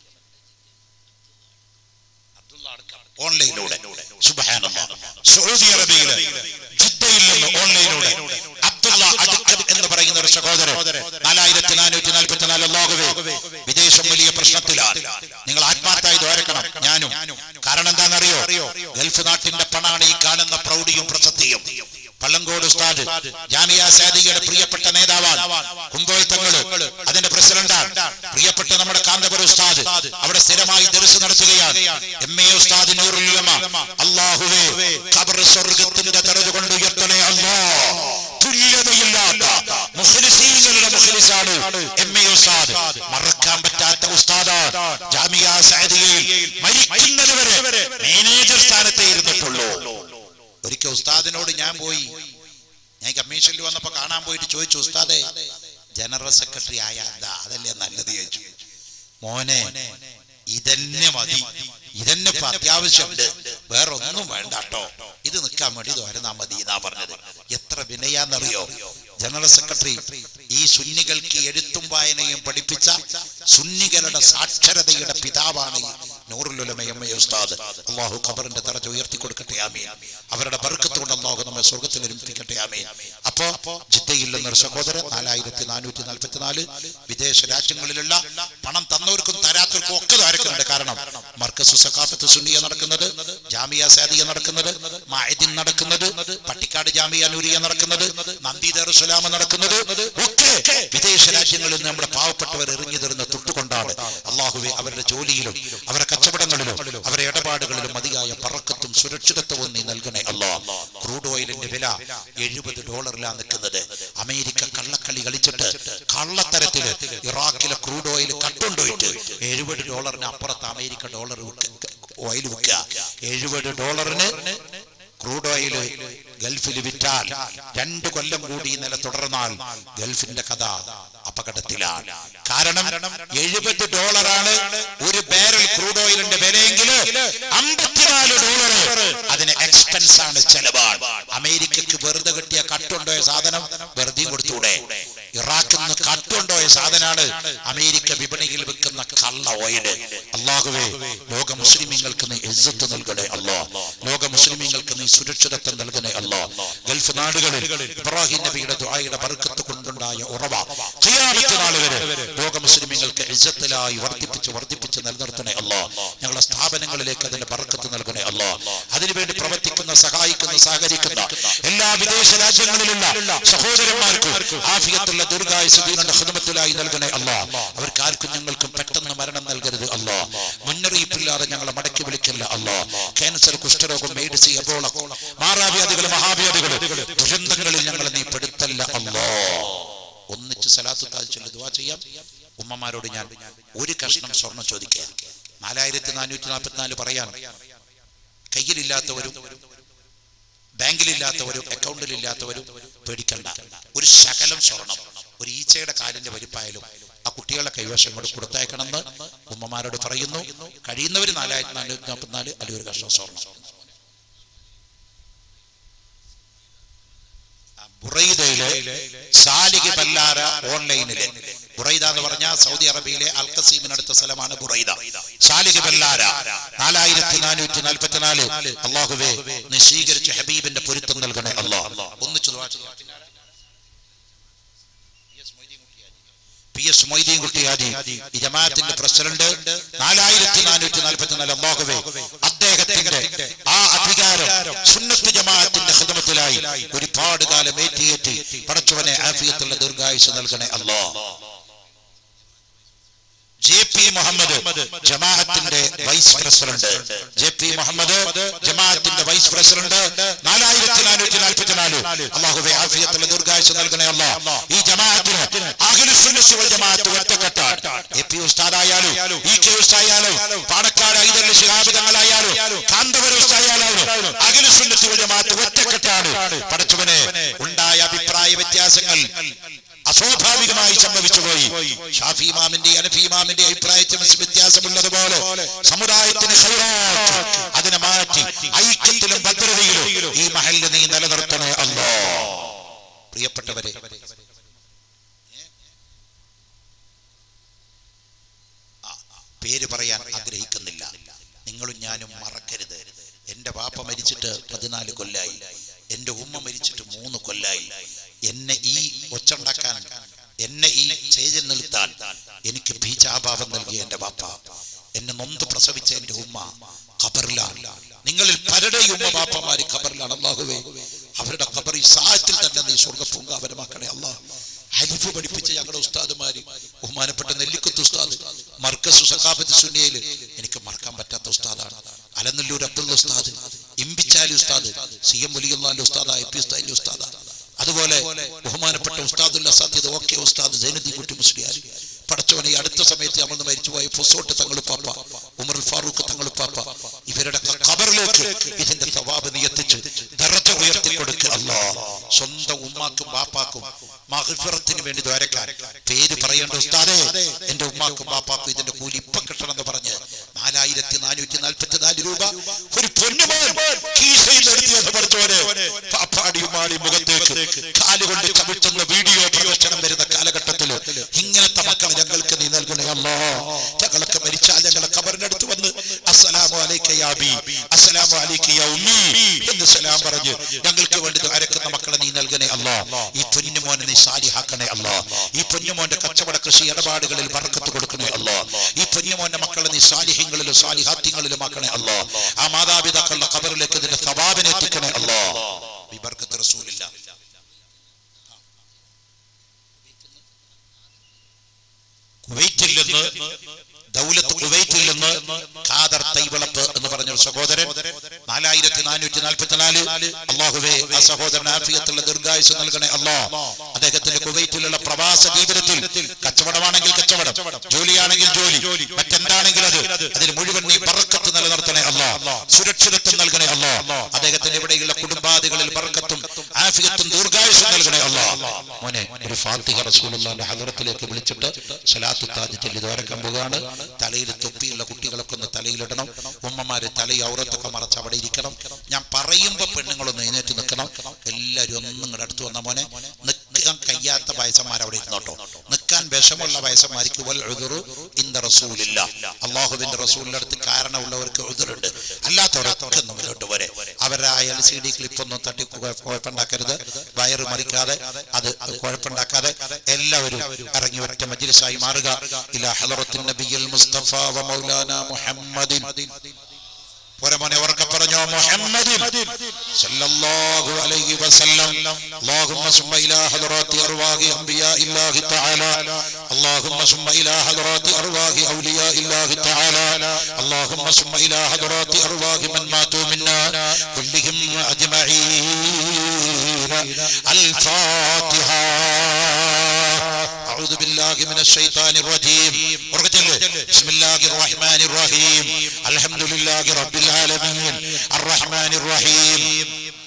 ഓൺലൈനിലൂടെ സുബ്ഹാനല്ലാഹ് സൗദി അറേബ്യയിലെ ജിദ്ദയിൽ നിന്ന് ഓൺലൈനിലൂടെ അബ്ദുള്ള അടുക്കൽ എന്ന് പറയുന്ന ഒരു സഹോദരൻ നാലായിരത്തി നാനൂറ്റി നാൽപ്പത്തി നാല് അല്ലാഹുവേ വിദേശം വലിയ പ്രശ്നത്തിലാണ് നിങ്ങൾ ആത്മാർത്ഥമായി ദ്വാരക്കണം ഞാനും കാരണം എന്താണെന്നറിയോ ഗൾഫ് നാട്ടിന്റെ പണാണ് ഈ കാണുന്ന പ്രൗഢിയും പ്രസക്തിയും പള്ളങ്കോട് ഉസ്താദ് ജാമിയ സാദിയുടെ പ്രിയപ്പെട്ട നേതാവാണ് കുമ്പോയ് തങ്ങള് അതിന്റെ പ്രസിഡന്റാണ് പ്രിയപ്പെട്ട നമ്മുടെ കാന്തപുര ഉസ്താദ് അവിടെ സ്ഥിരമായി ദർസ് നടത്തുകയാണ് എം എ ഉസ്താദ് നൂറുലുലമ അള്ളാഹുവേ ഖബർ സ്വർഗത്തിന്റെ തടവ് കൊണ്ട് ഉയർത്തണേ അല്ലാ തുല്യതയില്ലാത്ത മുഖ്ലിസീങ്ങളുടെ മുഖ്ലിസാണ് എം എ ഉസ്താദ് മറക്കാൻ പറ്റാത്ത ഉസ്താദ് ജാമിയ സാദിയയിൽ മരിക്കുന്നത് വരെ മാനേജർ സ്ഥാനത്തെ ഇരുന്നിട്ടുള്ളൂ ഒരിക്കൽ ഉസ്താദിനോട് ഞാൻ പോയി ഞാൻ കമ്മീഷനിൽ വന്നപ്പോ കാണാൻ പോയിട്ട് ചോദിച്ചു ഉസ്താദെ ജനറൽ സെക്രട്ടറി ആയ എന്താ അതല്ലേ നല്ലത് ചോദിച്ചു മോനെ ഇതന്നെ മതി ഇതന്നെ ഇപ്പൊ അത്യാവശ്യമുണ്ട് വേറെ ഒന്നും വേണ്ട കേട്ടോ ഇത് നിൽക്കാൻ വേണ്ടി ഇത് വരുന്നാ മതി എന്നാ പറഞ്ഞത് എത്ര വിനയാന്നറിയോ ജനറൽ സെക്രട്ടറി ഈ സുന്നികൾക്ക് എഴുത്തും വായനയും പഠിപ്പിച്ച സുന്നികളുടെ സാക്ഷരതയുടെ പിതാവാണ് ഈ നൂറുലുലമ എം എ ഉസ്താദ് അള്ളാഹു ഖബറിന്റെ തറച്ച് ഉയർത്തി കൊടുക്കട്ടെ ആമീൻ അവരുടെ ബർക്കത്ത് കൊണ്ട് അള്ളാഹു നമ്മെ സ്വർഗത്തിൽ ഒരുമിപ്പിക്കട്ടെ ആമീൻ അപ്പോ ജിദ്ദയിൽ നിന്നൊരു സഹോദരൻ നാലായിരത്തി നാനൂറ്റി നാൽപ്പത്തിനാല് വിദേശ രാജ്യങ്ങളിലുള്ള പണം തന്നവർക്കും തരാത്തവർക്കും ഒക്കെ ധാരക്കുന്നുണ്ട് കാരണം മർക്കസ് സഖാഫത്ത് സുന്നിയ നടക്കുന്നത് ജാമിയ സാദിയ നടക്കുന്നത് മായദിൻ നടക്കുന്നത് പട്ടിക്കാട് ജാമിയ നൂരിയ നടക്കുന്നത് നന്ദി ദറുസലാമ നടക്കുന്നത് ഒക്കെ വിദേശ രാജ്യങ്ങളിൽ നിന്ന് നമ്മുടെ പാവപ്പെട്ടവർ എറിഞ്ഞു തരുന്ന തൊട്ടുകൊണ്ടാണ് അള്ളാഹുവെ അവരുടെ ജോലിയിലും അവരുടെ കച്ചവടങ്ങളിലും അവരുടെ ഇടപാടുകളിലും മതിയായ പറക്കത്തും സുരക്ഷിതത്വവും നീ നൽകണേ അല്ലാ ക്രൂഡ് ഓയിലിന്റെ വില എഴുപത് ഡോളറിലാണ് നിൽക്കുന്നത് അമേരിക്ക കള്ളക്കളി കളിച്ചിട്ട് കള്ളത്തരത്തില് ഇറാഖിലെ ക്രൂഡ് ഓയിൽ കട്ടുകൊണ്ടുപോയിട്ട് എഴുപത് ഡോളറിന് അപ്പുറത്ത് അമേരിക്ക ഡോളർ ഓയിൽ വിൽക്കുക എഴുപത് ഡോളറിന് ക്രൂഡ് ഓയിൽ ഗൾഫിൽ വിറ്റാൽ രണ്ട് കൊല്ലം കൂടി ഇന്നലെ തുടർന്നാൽ ഗൾഫിന്റെ കഥ അപകടത്തിലാണ് കാരണം എഴുപത് ഡോളറാണ് ഒരു ബാരൽ ക്രൂഡ് ഓയിലിന്റെ വിലയെങ്കിൽ അമ്പത്തിനാല് ഡോളർ അതിന് എക്സ്പെൻസ് ആണ് ചെലവാണ് അമേരിക്കക്ക് വെറുതെ കിട്ടിയ കട്ടുണ്ടോയ സാധനം വെറുതെ കൊടുത്തൂടെ ഇറാഖിൽ നിന്ന് കട്ടുണ്ടോയ സാധനമാണ് അമേരിക്ക വിപണിയിൽ വിൽക്കുന്ന കള്ള ഓയില് അള്ളാഹുവേ ലോക മുസ്ലിമീങ്ങൾക്ക് നീ ഇജ്ജത്ത് നൽകണേ അല്ലോ ലോക മുസ്ലിമീങ്ങൾക്ക് നീ സുരക്ഷിതത്വം നൽകണേ അല്ലോ ഗൾഫ് നാടുകളിൽ ഇബ്രാഹിം നബിയുടെ ദുആയുടെ ബർക്കത്ത് കൊണ്ടുണ്ടായ ഉറവ ഖിയാമത്ത് നാൾ വരെ ലോക മുസ്ലിമീങ്ങൾക്ക് ഇജ്ജത്തിലായി വർദ്ധിപ്പിച്ച് വർദ്ധിപ്പിച്ച് നിലനിർത്തണേ അല്ലോ ഞങ്ങളുടെ സ്ഥാപനങ്ങളിലേക്ക് അതിന്റെ ബർക്കത്ത് നൽകണേ അല്ലോ അതിനുവേണ്ടി പ്രവർത്തിക്കുന്ന സഹായിക്കുന്ന സഹകരിക്കുന്ന എല്ലാ വിദേശ രാജ്യങ്ങളിലുള്ള സഹോദരന്മാർക്കും ആഫിയത്തുള്ള ദീർഘായുസ് ദീനന്റെ ഹിദമത്തിലായി നൽകണേ അല്ലോ അവർക്ക് ആർക്കും ഞങ്ങൾക്കും പെട്ടെന്ന് മരണം നൽകരുത് അല്ലോ മുന്നറിയിപ്പില്ലാതെ ഞങ്ങളെ മടക്കി വിളിക്കല്ല അല്ലോ ക്യാൻസർ കുഷ്ഠരോഗം മേഡിസി എബോള മാറാവ്യാധികൾ മഹാവ്യാധികൾ ദുരന്തങ്ങളിൽ ഞങ്ങളെ നീ പെടുത്തല്ല അല്ലോ ഒന്നിച്ച് സലാത്ത് താഴ്ചൊല്ലി ദുവാ ചെയ്യാം ഉമ്മമാരോട് ഞാൻ ഒരു കഷ്ണം സ്വർണം ചോദിക്കുക നാലായിരത്തി നാനൂറ്റി നാൽപ്പത്തിനാല് പറയാൻ കയ്യിലില്ലാത്തവരും ബാങ്കിലില്ലാത്തവരും അക്കൗണ്ടിലില്ലാത്തവരും പേടിക്കണ്ട ഒരു ശകലം സ്വർണം ഒരു ഈച്ചയുടെ കാലിന്റെ വലിപ്പായാലും ആ കുട്ടികളുടെ കൈവശം കൊണ്ട് കൊടുത്തയക്കണമെന്ന് ഉമ്മമാരോട് പറയുന്നു കഴിയുന്നവർ നാലായിരത്തി നാനൂറ്റി നാൽപ്പത്തിനാല് അല്ലെങ്കിൽ ഒരു കഷ്ണം സ്വർണം ബുറൈദയിലെ സാലിഹ് ബല്ലാര ഓൺലൈനിലെ ബുറൈദ എന്ന് പറഞ്ഞാൽ സൗദി അറേബ്യയിലെ അൽക്കസീമിനടുത്ത സ്ഥലമാണ് ബുറൈദ സാലിഹ് ബല്ലാര നാലായിരത്തി നാനൂറ്റി നാൽപ്പത്തിനാല് അള്ളാഹുവേ നീ സ്വീകരിച്ച ഹബീബിന്റെ പൊരുത്തം നൽകണേ അള്ളാഹ് ഒന്നിച്ചു ദുആ ചെയ്യാം. പി എസ് മൊയ്തീൻ കുട്ടിയാജി ഈ ജമാഅത്തിന്റെ പ്രസിഡന്റ് നാലായിരത്തി നാനൂറ്റി നാൽപ്പത്തിനാല് അള്ളാഹുവേ അദ്ദേഹത്തിന്റെ ആ അധികാരം സുന്നത്ത് ജമാഅത്തിന്റെ ഹിദമത്തിലായി ഒരുപാട് കാലം ഏറ്റിയേറ്റി പടച്ചവനെ ആഫിയത്തുള്ള ദീർഘായുസ് നൽകണേ അല്ലോ ജെ പി മുഹമ്മദ് ജമാഅത്തിന്റെ vice president J P Muhammad ജമാഅത്തിന്റെ വൈസ് പ്രസിഡന്റ് നാലായിരത്തി നാനൂറ്റി നാൽപ്പത്തിനാല് അള്ളാഹുവെ ആഫിയത്തുള്ള ദീർഘായുസ് നൽകണേ അല്ലോ ഈ ജമാഅത്തിന് അഖിലുസുന്നത്തി വൽ ജമാഅത്ത് ഒറ്റക്കെട്ടാണ് എ പി ഉസ്താദായാലും ഇ കെ ഉസ്തായാലും പാണക്കാട് ഐതല്ല ശിഹാബിതങ്ങളായാലും കാന്തപുര ഉസ്തായാലും അഖിലുസുന്നത്തി വൽ ജമാഅത്ത് ഒറ്റക്കെട്ടാണ് പടച്ചവനെ ഉണ്ടായ അഭിപ്രായ വ്യത്യാസങ്ങൾ അസ്വാഭാവികമായി സംഭവിച്ചുപോയി ഷാഫി ഇമാമിന്റെ അനഫി ഇമാമിന്റെ അഭിപ്രായത്തിൽ വ്യത്യാസമുള്ളതുപോലെ സമുദായത്തിന് ഖൈറാത്ത് അതിനെ മാറ്റി ഐക്യത്തിലും ഭദ്രതയിലും ഈ മഹലിൽ നീ നിലനിർത്തണേ അല്ലോ പ്രിയപ്പെട്ടവരെ ആ, പേര് പറയാൻ ആഗ്രഹിക്കുന്നില്ല നിങ്ങളും ഞാനും മറക്കരുത് എന്റെ വാപ്പ മരിച്ചിട്ട് പതിനാല് കൊല്ലായി എന്റെ ഉമ്മ മരിച്ചിട്ട് മൂന്ന് കൊല്ലായി എന്നെ ഈ ഒച്ചുണ്ടാക്കാൻ എന്നെ ഈ സ്റ്റേജിൽ നിർത്താൻ എനിക്ക് ഭീചാഭാവം നൽകിയ എന്റെ വാപ്പ എന്നെ നൊന്ത് പ്രസവിച്ച എന്റെ ഉമ്മ ഖബറിലാണ് നിങ്ങളിൽ പലരുടെയും ഉമ്മ ബാപ്പമാര് ഖബറിലാണ് അള്ളാഹുവേ അവരുടെ ഖബർ ഈ സാഹത്തിൽ തന്നെ നീ സ്വർഗപ്പൂങ്കാവനമാക്കണേ അള്ളാഹ് ഹരിഫ് പഠിപ്പിച്ച ഞങ്ങളുടെ ഉസ്താദുമാര് ബഹുമാനപ്പെട്ട നെല്ലിക്കുത്ത് ഉസ്താദ് മർക്കസ് സഖാബത്ത് സുന്നിയയില് എനിക്ക് മറക്കാൻ പറ്റാത്ത ഉസ്താദാണ് അലനല്ലൂർ അബ്ദുള്ള ഉസ്താദ് ഇമ്പിച്ചാലി ഉസ്താദ് സി എം വലിയുള്ളാന്റെ ഉസ്താദ് ഐ പി ഉസ്താദിന്റെ ഉസ്താദ് അതുപോലെ ബഹുമാനപ്പെട്ട ഉസ്താദുല്ല സാധ്യത ഓക്കെ ഉസ്താദ് ജൈനുദ്ദീൻ കുട്ടി മുസ്ലിയാർ പടച്ചവനെ ഈ അടുത്ത സമയത്ത് അമർന്ന് മരിച്ചുപോയ ഫൊസോട്ട് തങ്ങളുപ്പാപ്പ ഉമർ ഫാറൂഖ് തങ്ങളുപ്പാപ്പ ഇവരുടെ ഖബറിലേക്ക് ഇതിന്റെ സവാബ് നീ എത്തിച്ച് ദറജ ഉയർത്തി കൊടുക്കുക അല്ലാ സ്വന്തം ഉമ്മാക്കും ബാപ്പാക്കും മഹഫിറത്തിന് വേണ്ടി ദ്വാരക്കാൻ പേര് പറയേണ്ട ഉസ്താദേ എന്റെ ഉമ്മാക്കും ബാപ്പാക്കും ഇതിന്റെ കൂലി ഇപ്പൊ കിട്ടണം എന്ന് പറഞ്ഞ് നാലായിരത്തി നാനൂറ്റി നാൽപ്പത്തി നാല് രൂപ ഒരു പൊന്നുമോൻ കീശയിൽ എടുത്തിയെന്ന് പഠിച്ചോന് പാപ്പാടി ഉമ്മാടി മുഖത്തേക്ക് കാലുകൊണ്ട് ചവിട്ടുന്ന വീഡിയോ പ്രദർശനം വരുന്ന കാലഘട്ടത്തിൽ ഇങ്ങനത്തെ മക്കളെ ഞങ്ങൾക്ക് നീ നൽകണേ അല്ലോ ഞങ്ങളൊക്കെ മരിച്ചാൽ ഞങ്ങളെ കബറിനടുത്ത് വന്ന് അസ്സലാമു അലൈക്ക യാ ബി അസ്സലാമു അലൈക്ക യാ ഉമ്മി എന്ന് സലാം പറഞ്ഞ് ഞങ്ങൾക്ക് വേണ്ടി ദ്വാരക്കുന്ന മക്കളെ നീ നൽകണേ അല്ലോ ഈ പൊന്നുമോനെ നീ സാലിഹാക്കണേ അല്ലോ ഈ പൊന്നുമോന്റെ കച്ചവട കൃഷി ഇടപാടുകളിൽ ബർക്കത്ത് കൊടുക്കണേ അല്ലോ ഈ പൊന്നുമോന്റെ മക്കളെ നീ സാലിഹ്യങ്ങളിലും സാലിഹാത്യങ്ങളിലും ആക്കണേ അല്ലോ ആ മാതാപിതാക്കളുടെ ഖബറിലേക്ക് ഇതിന്റെ സവാബിനെ എത്തിക്കണേ അല്ലോ ഈ ബർക്കത്ത് റസൂലില്ല ദൗലത്ത് കുവൈറ്റിൽ നിന്ന് ഖാദർ തൈവളപ്പ് എന്ന് പറഞ്ഞൊരു സഹോദരൻ നാലായിരത്തി നാനൂറ്റി നാൽപ്പത്തിനാല് അള്ളാഹുവേ ആ സഹോദരൻ ആഫിയത്തുള്ള ദീർഘായുസ് നൽകണേ അല്ലാ അദ്ദേഹത്തിന്റെ കുവൈറ്റിലുള്ള പ്രവാസ ജീവിതത്തിൽ കച്ചവടമാണെങ്കിൽ കച്ചവടം ജോലിയാണെങ്കിൽ ജോലി മറ്റെന്താണെങ്കിൽ അത് അതിൽ മുഴുവൻ നീ ബറക്കത്ത് നിലനിർത്തണേ അല്ലാ സുരക്ഷിതത്വം നൽകണേ അല്ലാ അദ്ദേഹത്തിന്റെ ഇവിടെയുള്ള കുടുംബാദികളിൽ ബറക്കത്തും ആഫിയത്തും ദീർഘായുസും നൽകണേ അല്ലാ മോനെ ഒരു ഫാത്തിഹ റസൂലുള്ളാന്റെ ഹദറത്തിലേക്ക് വിളിച്ചിട്ട് സലാത്തു താജ് ചൊല്ലി ദ്വാരക്കാൻ പോവുകയാണ് തലയിൽ തൊപ്പിയുള്ള കുട്ടികളൊക്കെ ഒന്ന് തലയിലിടണം ഉമ്മമാര് തല ഔറത്തൊക്കെ മറച്ച് അവിടെ ഇരിക്കണം ഞാൻ പറയുമ്പോ പെണ്ണുങ്ങളൊന്ന് എഴുന്നേറ്റ് നിൽക്കണം എല്ലാവരും ഒന്നും ഇങ്ങോട്ട് അടുത്ത് വന്ന മോനെ നിൽക്കാൻ കഴിയാത്ത വയസ്സന്മാർ അവിടെ ഇരുന്നോട്ടോ നിൽക്കാൻ വിഷമുള്ള വയസ്സന്മാർക്ക് വൽ ഉദുറു ഇന്ദ റസൂലില്ല അള്ളാഹുവിന്റെ റസൂലിന്റെ അടുത്ത് കാരണമുള്ളവർക്ക് ഉദുറുണ്ട് അല്ലാത്തവരൊക്കെ മുന്നോട്ട് പോരെ അവരുടെ ആ എൽ സി ഡി ക്ലിപ്പൊന്നും തട്ടി കുഴ- കുഴപ്പമുണ്ടാക്കരുത് വയറ് മറിക്കാതെ അത് കുഴപ്പമുണ്ടാക്കാതെ എല്ലാവരും ഇറങ്ങി ഒറ്റ മജ്ലിസായി മാറുക ഇലാ ഹളറത്തിൻ നബിയിൽ മുസ്തഫ വ മൗലാന മുഹമ്മദിൻ പോരമോനെ ഉറക്കെ പറഞ്ഞോ മുഹമ്മദിൻ സല്ലല്ലാഹു അലൈഹി വസല്ലം اللهم ثم الى حضرات ارواح انبياء الله تعالى اللهم ثم الى حضرات ارواح اولياء الله تعالى اللهم ثم الى حضرات ارواح من ماتوا منا كلهم اجمعين الفاتحه أعوذ بالله من الشيطان الرجيم ورجل بسم الله الرحمن الرحيم الحمد لله رب العالمين الرحمن الرحيم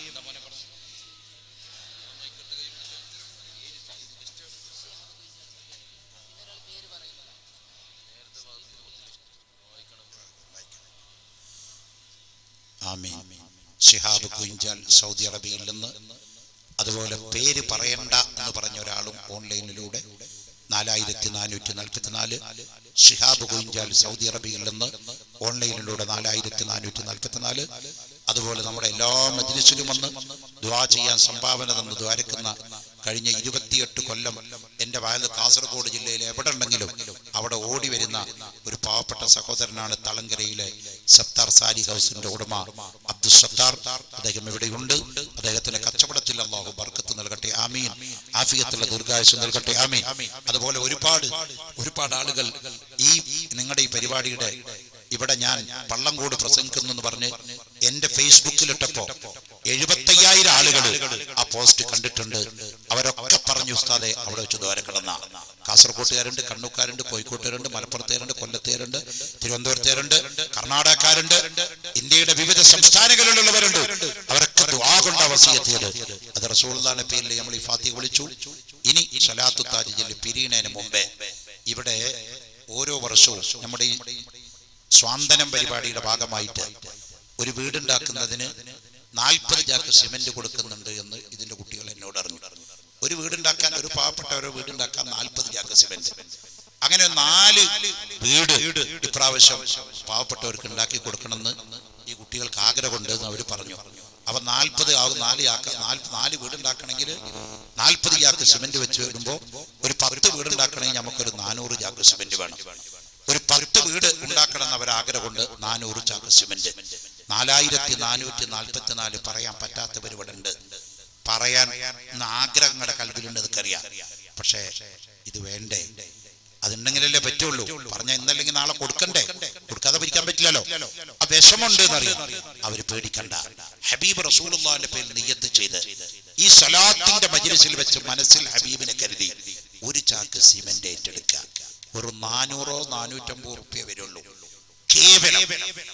ആമീൻ ഷിഹാബ് കുഞ്ചാൽ സൗദി അറേബ്യയിൽ നിന്ന് അതുപോലെ പേര് പറയണ്ട എന്ന് പറഞ്ഞ ഒരാളും ഓൺലൈനിലൂടെ നാലായിരത്തി നാനൂറ്റി നാൽപ്പത്തിനാല് ഷിഹാബ് കുഞ്ചാൽ സൗദി അറേബ്യയിൽ നിന്ന് ഓൺലൈനിലൂടെ നാലായിരത്തി നാനൂറ്റി നാൽപ്പത്തിനാല് അതുപോലെ നമ്മുടെ എല്ലാ മജ്ലിസിലും വന്ന് ദ്വാ ചെയ്യാൻ സംഭാവന തന്ന് ദ്വാരക്കുന്ന കഴിഞ്ഞ ഇരുപത്തിയെട്ട് കൊല്ലം എൻ്റെ വയൽ കാസർഗോഡ് ജില്ലയിൽ എവിടെ ഉണ്ടെങ്കിലും അവിടെ ഓടി വരുന്ന ഒരു പാവപ്പെട്ട സഹോദരനാണ് തളങ്കരയിലെ സത്താർ സാരി ഹൗസിന്റെ ഉടമ അബ്ദുൽ സത്താർ അദ്ദേഹം ഇവിടെയുണ്ട് അദ്ദേഹത്തിന്റെ കച്ചവടത്തിൽ അള്ളാഹു ബർക്കത്ത് നൽകട്ടെ ആമീൻ ആഫിയത്തുള്ള ദീർഘായുസ് നൽകട്ടെ ആമീൻ അതുപോലെ ഒരുപാട് ഒരുപാട് ആളുകൾ ഈ നിങ്ങളുടെ ഈ പരിപാടിയുടെ ഇവിടെ ഞാൻ പള്ളംകോട് പ്രസംഗിക്കുന്നു എന്ന് പറഞ്ഞ് എന്റെ ഫേസ്ബുക്കിലിട്ടപ്പോ എഴുപത്തയ്യായിരം ആളുകൾ ആ പോസ്റ്റ് കണ്ടിട്ടുണ്ട് അവരൊക്കെ പറഞ്ഞു ഉസ്താദെ അവിടെ വെച്ച് ദ്വാരക്കിടന്ന കാസർകോട്ടുകാരുണ്ട് കണ്ണൂക്കാരുണ്ട് കോഴിക്കോട്ടുകാരുണ്ട് മലപ്പുറത്തുകാരുണ്ട് കൊല്ലത്തുകാരുണ്ട് തിരുവനന്തപുരത്തുകാരുണ്ട് കർണാടകക്കാരുണ്ട് ഇന്ത്യയുടെ വിവിധ സംസ്ഥാനങ്ങളിലുള്ളവരുണ്ട് അവരൊക്കെ ദ്വാ കൊണ്ട വസീയത്തിയത് അത് റസൂള്ളാന്റെ പേരിൽ നമ്മൾ ഈ ഫാത്തിഹ വിളിച്ചു ഇനി സലാത്തു താജ് ജല്ലി പിരീണതിന് മുമ്പേ ഇവിടെ ഓരോ വർഷവും നമ്മുടെ ഈ സ്വാന്തനം പരിപാടിയുടെ ഭാഗമായിട്ട് ഒരു വീടുണ്ടാക്കുന്നതിന് നാൽപ്പത് ചാക്ക് സിമന്റ് കൊടുക്കുന്നുണ്ട് എന്ന് ഇതിന്റെ കുട്ടികൾ എന്നോട് അറിഞ്ഞു ഒരു വീടുണ്ടാക്കാൻ ഒരു പാവപ്പെട്ട ഒരു വീടുണ്ടാക്കാൻ നാൽപ്പത് ചാക്ക് സിമന്റ് അങ്ങനെ നാല് വീട് ഇപ്രാവശ്യം പാവപ്പെട്ടവർക്ക് ഉണ്ടാക്കി കൊടുക്കണമെന്ന് ഈ കുട്ടികൾക്ക് ആഗ്രഹമുണ്ട് എന്ന് അവർ പറഞ്ഞു അപ്പൊ നാൽപ്പത് ആകും നാല് ചാക്ക നാല് നാല് വീടുണ്ടാക്കണമെങ്കിൽ നാൽപ്പത് ചാക്ക് സിമന്റ് വെച്ച് വരുമ്പോൾ ഒരു പത്ത് വീടുണ്ടാക്കണമെങ്കിൽ നമുക്കൊരു നാനൂറ് ചാക്ക് സിമന്റ് വേണം ഒരു പത്ത് വീട് ഉണ്ടാക്കണം എന്ന ഒരാഗ്രഹമുണ്ട് നാനൂറ് ചാക്ക് സിമന്റ് നാലായിരത്തി നാനൂറ്റി നാൽപ്പത്തി നാല് പറയാൻ പറ്റാത്തവർ ഇവിടെ ഉണ്ട് പറയാൻ ഇന്ന് ആഗ്രഹങ്ങളുടെ കൽവിലുണ്ട് എനിക്കറിയാം പക്ഷേ ഇത് വേണ്ടേ അതുണ്ടെങ്കിലല്ലേ പറ്റുള്ളൂ പറഞ്ഞ ഇന്നല്ലെങ്കിൽ നാളെ കൊടുക്കണ്ടേ കൊടുക്കാതെ പിരിക്കാൻ പറ്റില്ലല്ലോ ആ വിഷമുണ്ട് എന്നറിയാം അവര് പേടിക്കണ്ട ഹബീബ് റസൂലുള്ളാന്റെ പേരിൽ നിയ്യത്ത് ചെയ്ത് ഈ സലാത്തിന്റെ മജ്ലിസിൽ വെച്ച് മനസ്സിൽ ഹബീബിനെ കരുതി ഒരു ചാക്ക് സിമന്റ് ഏറ്റെടുക്കുക ഒരു നാനൂറോ നാനൂറ്റമ്പത് റുപ്യ വരുള്ളൂ കേവലം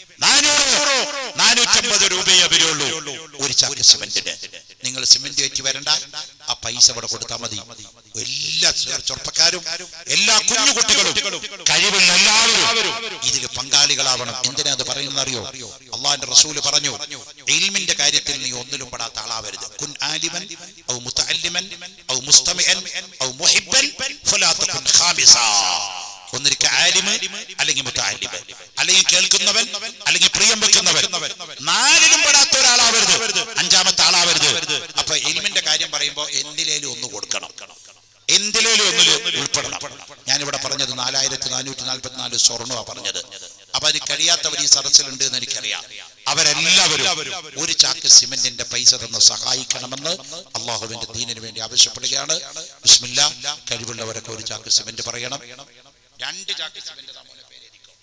നാനൂറോ നാനൂറ്റമ്പത് രൂപയെ വരുള്ളൂ ഒരു ചാക്ക് സിമന്റിന് നിങ്ങൾ സിമന്റ് വെച്ച് വരണ്ട ആ പൈസ ഇവിടെ കൊടുത്താൽ മതി എല്ലാ ചെറു- ചെറുപ്പക്കാരും എല്ലാ കുഞ്ഞു കുട്ടികളും കഴിവുള്ള എല്ലാവരും ഇതിൽ പങ്കാളികളാവണം എന്തിനാ അത് പറയുന്നത് അറിയോ അള്ളാഹിന്റെ റസൂല് പറഞ്ഞു ഇൽമിന്റെ കാര്യത്തിൽ നീ ഒന്നിലും പെടാത്ത ആളാവരുത് കുൻ ആലിമൻ ഔ മുതഅല്ലിമൻ ഔ മുസ്തമിഅൻ ഔ മുഹിബ്ബൻ ഫലാ തകുൻ ഖാമിസാ ഒന്നിരിക്ക ആലിമ് അല്ലെങ്കിൽ മുത്താലിമ് അല്ലെങ്കിൽ കേൾക്കുന്നവൻ അല്ലെങ്കിൽ പ്രിയം വെക്കുന്നവൻ നാലിലും പെടാത്ത ഒരാളാവരുത് അഞ്ചാമത്തെ ആളാവരുത് അപ്പൊ എലിമിന്റെ കാര്യം പറയുമ്പോ എന്തിലേലും ഒന്ന് കൊടുക്കണം എന്തിലേലും ഒന്നില് ഉൾപ്പെടണം ഞാനിവിടെ പറഞ്ഞത് നാലായിരത്തി നാനൂറ്റി നാൽപ്പത്തിനാല് സ്വർണ്ണമാ പറഞ്ഞത് അപ്പൊ അതിന് കഴിയാത്തവർ ഈ സദസ്സിലുണ്ട് എന്ന് എനിക്കറിയാം അവരെല്ലാവരും ഒരു ചാക്ക് സിമന്റിന്റെ പൈസ തന്ന് സഹായിക്കണമെന്ന് അള്ളാഹുവിന്റെ ദീനിന് വേണ്ടി ആവശ്യപ്പെടുകയാണ് ബിസ്മില്ല കഴിവുള്ളവരൊക്കെ ഒരു ചാക്ക് സിമന്റ് പറയണം രണ്ട് ചാക്ക് സിമന്റ് തമ്മിലെ പേരെരിക്കും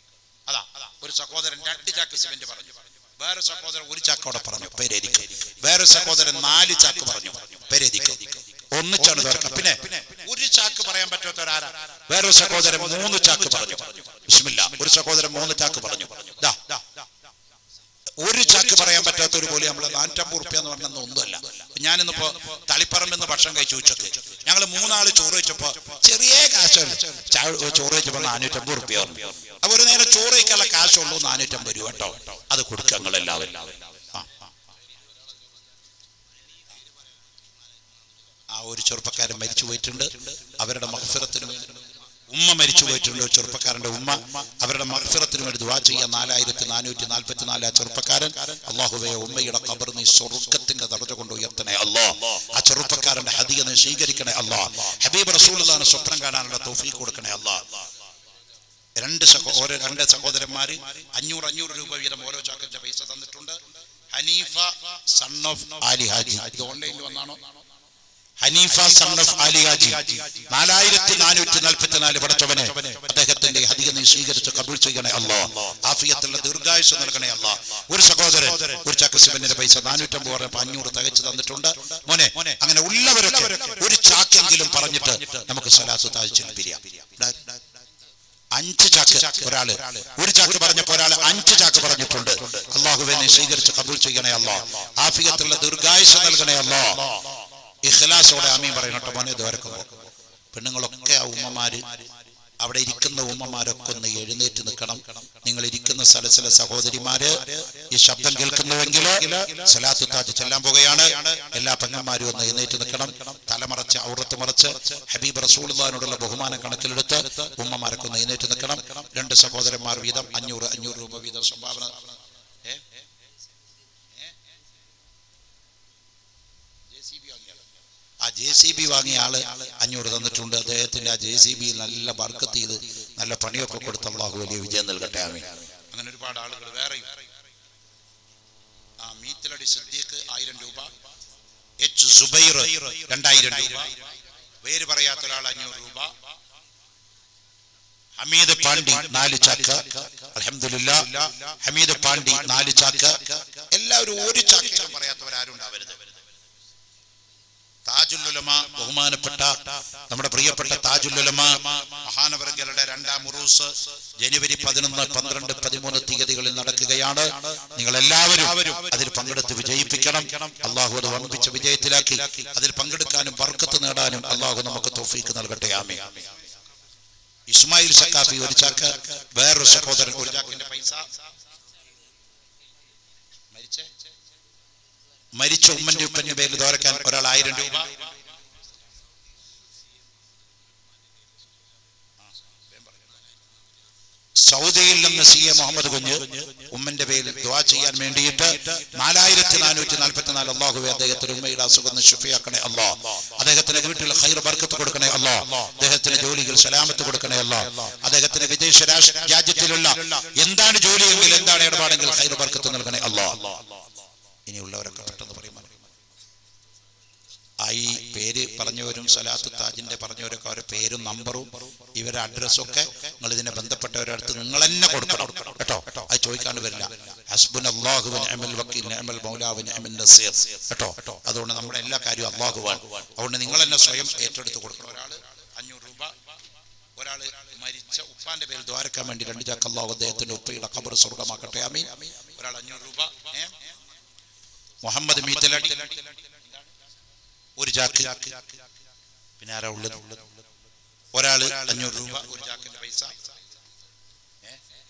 സഹോദരൻ രണ്ട് ചാക്ക് സിമെന്റ് പറഞ്ഞു വേറെ സഹോദരൻ ഒരു ചാക്ക് അവിടെ പറഞ്ഞു പേരെരിക്കും വേറെ സഹോദരൻ നാല് ചാക്ക് പറഞ്ഞു പേരെരിക്കും ഒന്നിച്ചാണ് തുറക്കുക പിന്നെ ഒരു ചാക്ക് പറയാൻ പറ്റാത്തവരാരാ വേറെ സഹോദരൻ മൂന്ന് ചാക്ക് പറഞ്ഞു ബിസ്മില്ല ഒരു സഹോദരൻ മൂന്ന് ചാക്ക് പറഞ്ഞു ദാ ഒരു ചാക്ക് പറയാൻ പറ്റാത്തൊരു പോലെ നമ്മളെ നാനൂറ്റമ്പത് റുപ്യ എന്ന് പറഞ്ഞ ഒന്നുമല്ല ഞാനിന്നിപ്പോ തളിപ്പറമ്പെന്ന് ഭക്ഷണം കഴിച്ചു ഉച്ചക്ക് ഞങ്ങൾ മൂന്നാള് ചോറ് വെച്ചപ്പോ ചെറിയ കാശാണ് ചാ- ചോറ് വെച്ചപ്പോ നാനൂറ്റമ്പത് റുപ്യ പറഞ്ഞു അപ്പൊ ഒരു നേരം ചോറ് കഴിക്കാനുള്ള കാശുള്ളൂ നാനൂറ്റമ്പത് രൂപ കേട്ടോ അത് കൊടുക്കുക നിങ്ങൾ എല്ലാവരും ആ ആ ഒരു ചെറുപ്പക്കാരൻ മരിച്ചു പോയിട്ടുണ്ട് അവരുടെ മഹഫിറത്തിന് വേണ്ടി ഉമ്മ മരിച്ചു പോയിട്ടുണ്ട് ഒരു ചെറുപ്പക്കാരന്റെ ഉമ്മ അവരുടെ മഹഫിറത്തിന് വേണ്ടി ദുവാ ചെയ്യാൻ നാലായിരത്തി നാനൂറ്റി നാൽപ്പത്തി നാല് ആ ചെറുപ്പക്കാരൻ അള്ളാഹുവെ ഉമ്മയുടെ ഖബർ നീ സ്വർഗത്തിന്റെ ദർജ കൊണ്ട് ഉയർത്തണേ അല്ലോ ആ ചെറുപ്പക്കാരന്റെ ഹദിയ നീ സ്വീകരിക്കണേ അല്ലോ ഹബീബ് റസൂലാണ് സ്വപ്നം കാണാനുള്ള തോഫീക്ക് കൊടുക്കണേ അല്ലോ രണ്ട് സഹോ ഓരോ രണ്ട് സഹോദരന്മാര് അഞ്ഞൂറ് അഞ്ഞൂറ് രൂപ വീതം ഓരോ ചാക്കന്റെ പൈസ തന്നിട്ടുണ്ട് ഹനീഫ സൺ ഓഫ് ആലി ഹാജി ഇത് ഓൺലൈനിൽ വന്നാണോ ഹനീഫ സൺ ഓഫ് ആലി ഹാജി നാലായിരത്തി നാനൂറ്റി നാൽപ്പത്തിനാല് പടച്ചവനെ അദ്ദേഹത്തിന്റെ ഹദിക നീ സ്വീകരിച്ച് കബൂൾ ചെയ്യണേ അല്ലോ ആഫിയത്തുള്ള ദീർഘായുസ് നൽകണേ അല്ലോ ഒരു സഹോദരൻ ഒരു ചാക്ക് സിമന്റിന്റെ പൈസ നാനൂറ്റമ്പത് പറഞ്ഞപ്പോ അഞ്ഞൂറ് തികച്ചു തന്നിട്ടുണ്ട് മോനെ അങ്ങനെ ഉള്ളവരൊക്കെ ഒരു ചാക്കെങ്കിലും പറഞ്ഞിട്ട് നമുക്ക് സലാത്ത് താഴ്ച പിരിയാം ഇവിടെ അഞ്ച് ചാക്ക് ഒരാള് ഒരു ചാക്ക് പറഞ്ഞപ്പോ ഒരാള് അഞ്ച് ചാക്ക് പറഞ്ഞിട്ടുണ്ട് അള്ളാഹുവെ നീ സ്വീകരിച്ച് കബൂൽ ചെയ്യണേ അല്ലോ ആഫിയത്തുള്ള ദീർഘായുസ് നൽകണേ അല്ലോ ഇഖ്ലാസോടെ ആമീൻ പറയണട്ടോ മോനെ ദ്വാരക്കുന്നു പെണ്ണുങ്ങളൊക്കെ ആ ഉമ്മമാര് അവിടെ ഇരിക്കുന്ന ഉമ്മമാരൊക്കെ ഒന്ന് എഴുന്നേറ്റ് നിൽക്കണം നിങ്ങൾ ഇരിക്കുന്ന സ്ഥലത്തിലെ സഹോദരിമാര് ഈ ശബ്ദം കേൾക്കുന്നുവെങ്കിൽ സലാത്തു താജ് ചെല്ലാൻ പോകുകയാണ് എല്ലാ പെങ്ങന്മാരും ഒന്ന് എഴുന്നേറ്റ് നിൽക്കണം തലമറച്ച് ഔറത്ത് മറച്ച് ഹബീബ് റസൂലിനോടുള്ള ബഹുമാനം കണക്കിലെടുത്ത് ഉമ്മമാരൊക്കെ ഒന്ന് എഴുന്നേറ്റ് നിൽക്കണം രണ്ട് സഹോദരന്മാർ വീതം അഞ്ഞൂറ് അഞ്ഞൂറ് രൂപ വീതം സംഭാവന ഏ? ഏ? JCB വാങ്ങിയ ആള്. ആ ജെ സി ബി വാങ്ങിയ ആള് അഞ്ഞൂറ് തന്നിട്ടുണ്ട് അദ്ദേഹത്തിന്റെ ആ ജെ സി ബി നല്ല ബർക്കത്ത് ചെയ്ത് നല്ല പണിയൊക്കെ കൊടുത്ത് അള്ളാഹു വലിയ വിജയം നൽകട്ടെ ആമി അങ്ങനെ ഒരുപാട് ആളുകൾ വേറെയും ആ മീത്തലടി സിദ്ദീഖ് ആയിരം രൂപ എച്ച് സുബൈർ രണ്ടായിരം രൂപ പേര് പറയാത്ത ഒരാൾ അഞ്ഞൂറ് രൂപ ഹമീദ് പാണ്ഡി നാല് ചാക്ക് അലഹമില്ല ഹമീദ് പാണ്ഡി നാല് ചാക്ക് എല്ലാവരും ഒരു ചാക്കിലും പറയാത്തവരാരും ഉണ്ടാവരുത് താജുല്ലുലമ ബഹുമാനപ്പെട്ട നമ്മുടെ പ്രിയപ്പെട്ട താജുല്ലുലമ മഹാനവർഗരുടെ രണ്ടാം ഉറൂസ് ജനുവരി പതിനൊന്ന് പന്ത്രണ്ട് പതിമൂന്ന് തീയതികളിൽ നടക്കുകയാണ് നിങ്ങൾ എല്ലാവരും അതിൽ പങ്കെടുത്ത് വിജയിപ്പിക്കണം അള്ളാഹു അത് വമ്പിച്ച വിജയത്തിലാക്കി അതിൽ പങ്കെടുക്കാനും ബർക്കത്ത് നേടാനും അള്ളാഹു നമുക്ക് തോഫീക്ക് നൽകട്ടെ ആമേ ഇസ്മായിൽ സക്കാഫി ഒരു ചാക്ക് വേറൊരു സഹോദരൻ ഒരു ചാക്കിന്റെ പൈസ മരിച്ചേ മരിച്ച ഉമ്മന്റെ ഉപ്പന്റെ പേരിൽ തോരക്കാൻ ഒരാൾ ആയിരം രൂപ സൗദിയിൽ നിന്ന് സി എ മുഹമ്മദ് കുഞ്ഞ് ഉമ്മന്റെ പേരിൽ ദുവാ ചെയ്യാൻ വേണ്ടിയിട്ട് നാലായിരത്തി നാനൂറ്റി നാൽപ്പത്തി നാല് അള്ളാഹുവെ അദ്ദേഹത്തിന് ഉമ്മയുടെ അസുഖം ഷുഫിയാക്കണേ അല്ലോ അദ്ദേഹത്തിന് വീട്ടിൽ ഹൈർ ബർക്കത്ത് കൊടുക്കണേ അല്ലോ അദ്ദേഹത്തിന് ജോലിയിൽ സലാമത്ത് കൊടുക്കണേ അല്ലോ അദ്ദേഹത്തിന് വിദേശ രാഷ്ട്ര രാജ്യത്തിലുള്ള എന്താണ് ജോലിയെങ്കിൽ എന്താണ് ഇടപാടെങ്കിൽ ഹൈർ ബർക്കത്ത് നൽകണേ അല്ലോ ഇനിയുള്ളവരൊക്കെ പെട്ടെന്ന് പറയുമ്പോൾ ആ ഈ പേര് പറഞ്ഞവരും സലാത്ത് താജിന്റെ പറഞ്ഞവരൊക്കെ അവരുടെ പേരും നമ്പറും ഇവരുടെ അഡ്രസ്സും ഒക്കെ നിങ്ങൾ ഇതിനെ ബന്ധപ്പെട്ടവരടുത്ത് നിങ്ങൾ തന്നെ കൊടുക്കണം കേട്ടോ അത് ചോദിക്കാണ്ട് വരില്ല ഹസ്ബുൻ അള്ളാഹുവിൻ അമൽ വക്കീൽ അമൽ മൗലാവിൻ അമൽ നസീർ കേട്ടോ അതുകൊണ്ട് നമ്മുടെ എല്ലാ കാര്യവും അള്ളാഹുവാണ് അതുകൊണ്ട് നിങ്ങൾ തന്നെ സ്വയം ഏറ്റെടുത്ത് കൊടുക്കണം ഒരാള് അഞ്ഞൂറ് രൂപ ഒരാള് മരിച്ച ഉപ്പാന്റെ പേരിൽ ദ്വാരക്കാൻ വേണ്ടി രണ്ട് ചാക്ക് അള്ളാഹു അദ്ദേഹത്തിന്റെ ഉപ്പയുടെ ഖബർ സ്വർഗമാക്കട്ടെ അമീൻ ഒരാൾ അഞ്ഞൂറ് രൂപ ഏ? മുഹമ്മദ് മീത്തലടി ഒരു ചാക്ക് പിന്നെ ആരാ ഉള്ളത് ഒരാള് അഞ്ഞൂറ് രൂപ ഒരു ചാക്കിന്റെ പൈസ ഏ?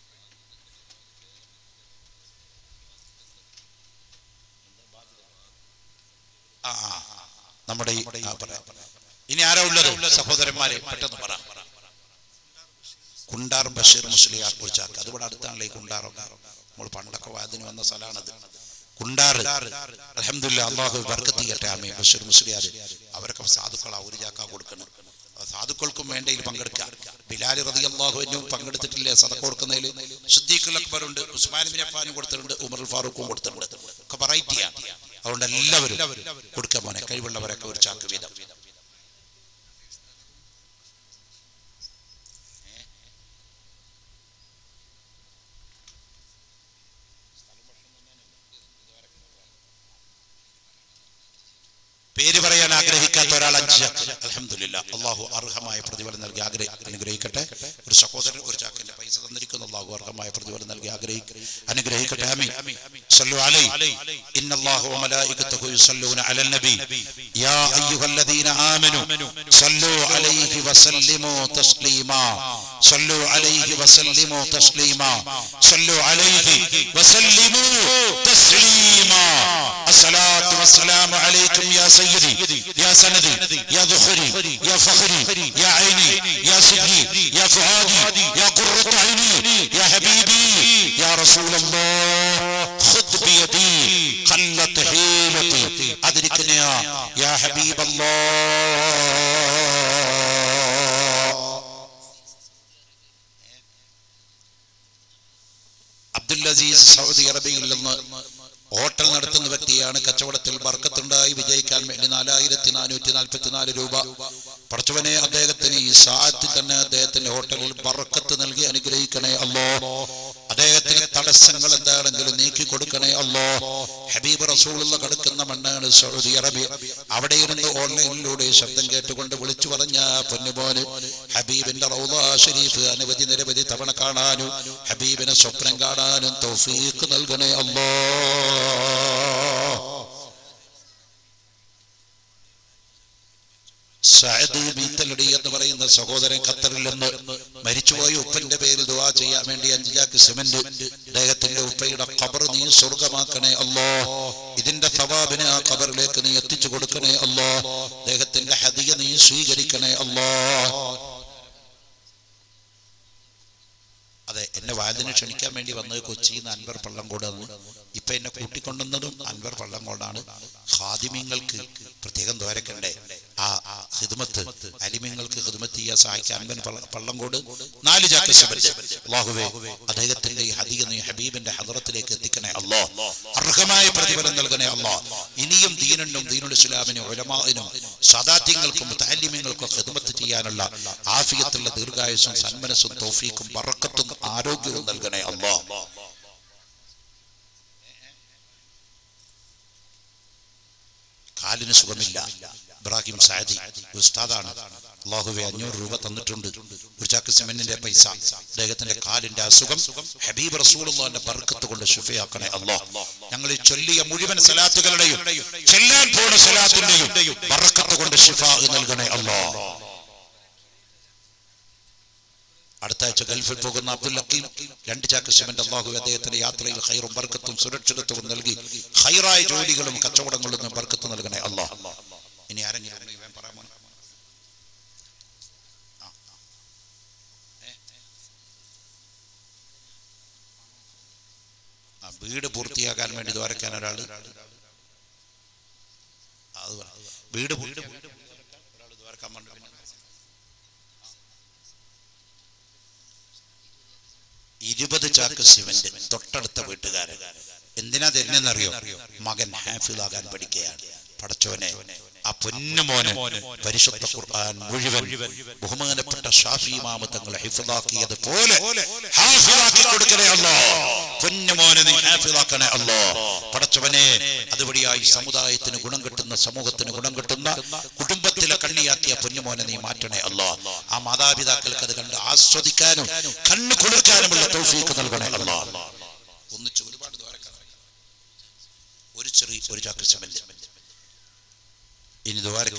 ആ ആ, ആ. നമ്മുടെ ഈ ആ, പറയാം. ഇനി ആരാ ഉള്ളത് സഹോദരന്മാരെ പെട്ടെന്ന് പറ കുണ്ടാർ ബഷീർ മുസ്ലിയാർ ഒരു ചാക്ക് അതിവിടെ അടുത്താണല്ലോ ഈ കുണ്ടാറൊക്കെ നമ്മൾ പണ്ടൊക്കെ വാതിന് വന്ന സ്ഥലമാണത് കുണ്ടാറ് അലഹമില്ല അള്ളാഹു ബർക്കത്ത് ചെയ്യട്ടെ ആമേ ബഷീർ മുസ്ലിയാർ അവരൊക്കെ സാധുക്കളാ ഒരു ചാക്ക കൊടുക്കണം അത് സാധുക്കൾക്കും വേണ്ടയിൽ പങ്കെടുക്കാം ബിലാൽ റതി അള്ളാഹുവിനും പങ്കെടുത്തിട്ടില്ലേ സദക്ക കൊടുക്കുന്നതിൽ സിദ്ദീഖുൽ അക്ബർ ഉണ്ട് ഉസ്മാൻ ബിൻ അഫ്ഫാനും കൊടുത്തിട്ടുണ്ട് ഉമർ ഫാറൂഖും കൊടുത്തിട്ടുണ്ട് ഒക്കെ വെറൈറ്റിയാണ് അതുകൊണ്ട് എല്ലാവരും കൊടുക്കാൻ പോനെ കഴിവുള്ളവരൊക്കെ ഒരു ചാക്ക് വീതം ആഗ്രഹിക്കാത്ത ഒരാൾ അഞ്ച് ചാക്ക് അലഹമില്ല അള്ളാഹു അർഹമായ പ്രതിഫലം നൽകി ആഗ്രഹി അനുഗ്രഹിക്കട്ടെ ഒരു സഹോദരൻ ഒരു ചാക്കിന്റെ പൈസ തന്നിരിക്കുന്നു അള്ളാഹു അർഹമായ പ്രതിഫലം നൽകി ആഗ്രഹിക്കും അനുഗ്രഹിക്കട്ടെ ആമീൻ صلوا عليه إن الله وملائكته يصلون على النبي يا أيها الذين آمنوا صلوا عليه وسلموا تسليما صلوا عليه وسلموا تسليما صلوا عليه وسلموا تسليما الصلاة والسلام عليكم يا سيدي يا سندي يا ذخري يا فخري يا عيني يا سدي يا فؤادي يا قرة عيني يا حبيبي يا رسول الله خذ بيدي قلت حيلتي أدركني يا حبيب الله അബ്ദുൽ അസീസ് സൗദി അറേബ്യയിൽ നിന്ന് ഹോട്ടൽ നടത്തുന്ന വ്യക്തിയാണ് കച്ചവടത്തിൽ ബർക്കത്തുണ്ടായി വിജയിക്കാൻ വേണ്ടി നാലായിരത്തി നാനൂറ്റി നാൽപ്പത്തി നാല് രൂപ പടച്ചവനെ അദ്ദേഹത്തിന് ഈ സാഹത്തിൽ തന്നെ അദ്ദേഹത്തിന്റെ ഹോട്ടലിൽ ബർക്കത്ത് നൽകി അനുഗ്രഹിക്കണേ അല്ലോ അദ്ദേഹത്തിന് തടസ്സങ്ങൾ എന്താണെങ്കിലും നീക്കി കൊടുക്കണേ അല്ലോ ഹബീബ് റസൂലുള്ള കിടക്കുന്ന മണ്ണാണ് സൗദി അറേബ്യ അവിടെ ഇരുന്ന് ഓൺലൈനിലൂടെ ശബ്ദം കേട്ടുകൊണ്ട് വിളിച്ചു പറഞ്ഞ പൊന്നുപോലെ ഹബീബിന്റെ റൗദ ഷരീഫ് അനവധി നിരവധി തവണ കാണാനും ഹബീബിനെ സ്വപ്നം കാണാനും തൗഫീഖ് നൽകണേ അല്ലോ സഅദ് ബീത്തലടി എന്ന് പറയുന്ന സഹോദരൻ ഖത്തറിൽ നിന്ന് മരിച്ചുപോയ ഉപ്പന്റെ പേരിൽ ദുവാ ചെയ്യാൻ വേണ്ടി അഞ്ച് ചാക്ക് സിമന്റ് അദ്ദേഹത്തിന്റെ ഉപ്പയുടെ ഖബർ നീ സ്വർഗമാക്കണേ അല്ലോ ഇതിന്റെ സവാബിനെ ആ ഖബറിലേക്ക് നീ എത്തിച്ചു കൊടുക്കണേ അല്ലോ അദ്ദേഹത്തിന്റെ ഹദിയ നീ സ്വീകരിക്കണേ അല്ലോ അതെ എന്നെ വാതിന് ക്ഷണിക്കാൻ വേണ്ടി വന്നത് കൊച്ചിയിൽ നിന്ന് അൻവർ പള്ളംകോടാണ് ഇപ്പൊ എന്നെ കൂട്ടിക്കൊണ്ടുവന്നതും അൻവർ പള്ളംകോടാണ് ഹാദിമ്യങ്ങൾക്ക് പ്രത്യേകം ദ്വാരക്കണ്ടേ ആ ഹിദ്മത്ത് അലിമ്യങ്ങൾക്ക് ഹിദ്മത്ത് ചെയ്യാൻ സഹായിക്കാൻ അൻവൻ പള്ള- പള്ളംകോട് നാല് ചാക്ക് ശബരിച്ച് അള്ളാഹുവേ അദ്ദേഹത്തിന്റെ ഈ ഹദീക നീ ഹബീബിന്റെ ഹദറത്തിലേക്ക് എത്തിക്കണേ അല്ലോ അർഹമായ പ്രതിഫലം നൽകണേ അല്ലോ ഇനിയും ദീനനും ദീനുൽ ഇസ്ലാമിനും ഉലമാവിനും സദാത്യങ്ങൾക്കും താലിമ്യങ്ങൾക്കും ഹിദ്മത്ത് ചെയ്യാനുള്ള ആഫിയത്തുള്ള ദീർഘായുസും സന്മനസ്സും തോഫീക്കും വറക്കത്തും ആരോഗ്യവും നൽകണേ അല്ലോ കാലിന് സുഖമില്ല ഇബ്രാഹിം സാദി ഉസ്താദാണ് അള്ളാഹുവെ അഞ്ഞൂറ് രൂപ തന്നിട്ടുണ്ട് ഒരു ചാക്ക് സിമെന്റിന്റെ പൈസ അദ്ദേഹത്തിന്റെ കാലിന്റെ അസുഖം ഹബീബ് റസൂലുള്ളാന്റെ ബർക്കത്ത് കൊണ്ട് ശുഫയാക്കണേ അല്ലോ ഞങ്ങൾ ഈ ചൊല്ലിയ മുഴുവൻ സലാത്തുകളുടെയും ചെല്ലാൻ പോണ സലാത്തിന്റെയും ബർക്കത്ത് കൊണ്ട് ശിഫാ നൽകണേ അല്ലോ അടുത്ത ആഴ്ച ഗൾഫിൽ പോകുന്ന അബ്ദുൽ ഹക്കീം രണ്ട് ചാക്ക് സിമന്റ് അള്ളാഹു അദ്ദേഹത്തിന്റെ യാത്രയിൽ ഹൈറും ബർക്കത്തും സുരക്ഷിതത്വവും നൽകി ഹൈറായ ജോലികളും കച്ചവടങ്ങളും ഒന്നും ബർക്കത്ത് നൽകണേ അള്ളാഹ് ഇനി ആരെങ്കിലും ഇവൻ പറയാമോ ആ, ആ. ഏ? ആ, വീട് പൂർത്തിയാക്കാൻ വേണ്ടി ദ്വാരക്കാൻ ഒരാൾ അത് പറ. വീട് വീട് ഒരാൾ ദ്വാരക്കാൻ വേണ്ടി പിന്നെ ഇരുപത് ചാക്ക് സിമന്റ് തൊട്ടടുത്ത വീട്ടുകാരൻ എന്തിനാ തരുന്നെന്നറിയോ മകൻ ഹാഫിളാകാൻ പഠിക്കുകയാണ് പടച്ചോനെ ആ പൊന്നുമോനെ പരിശുദ്ധ ഖുർആൻ മുഴുവൻ ബഹുമാനപ്പെട്ട ഷാഫി ഇമാമ തങ്ങളെ ഹിഫിളാക്കിയത് പോലെ ഹാഫിളാക്കി കൊടുക്കണേ അല്ലോ പൊന്നുമോനെ നീ ഹാഫിളാക്കണേ അല്ലോ പടച്ചവനെ അതുവഴിയായി സമുദായത്തിന് ഗുണം കിട്ടുന്ന സമൂഹത്തിന് ഗുണം കിട്ടുന്ന കുടുംബത്തിലെ കണ്ണിയാക്കിയ പൊന്നുമോനെ നീ മാറ്റണേ അല്ലോ ആ മാതാപിതാക്കൾക്ക് അത് കണ്ട് ആസ്വദിക്കാനും കണ്ണ് കുളിർക്കാനുമുള്ള തൗഫീക്ക് നൽകണേ അല്ലോ ഒന്നിച്ച് ഒരുപാട് ദ്വാരക്കാർ ഒരു ചെറിയ ഒരു ചാക്ക് സിമന്റ് ഇനി ദ്വാരക്ക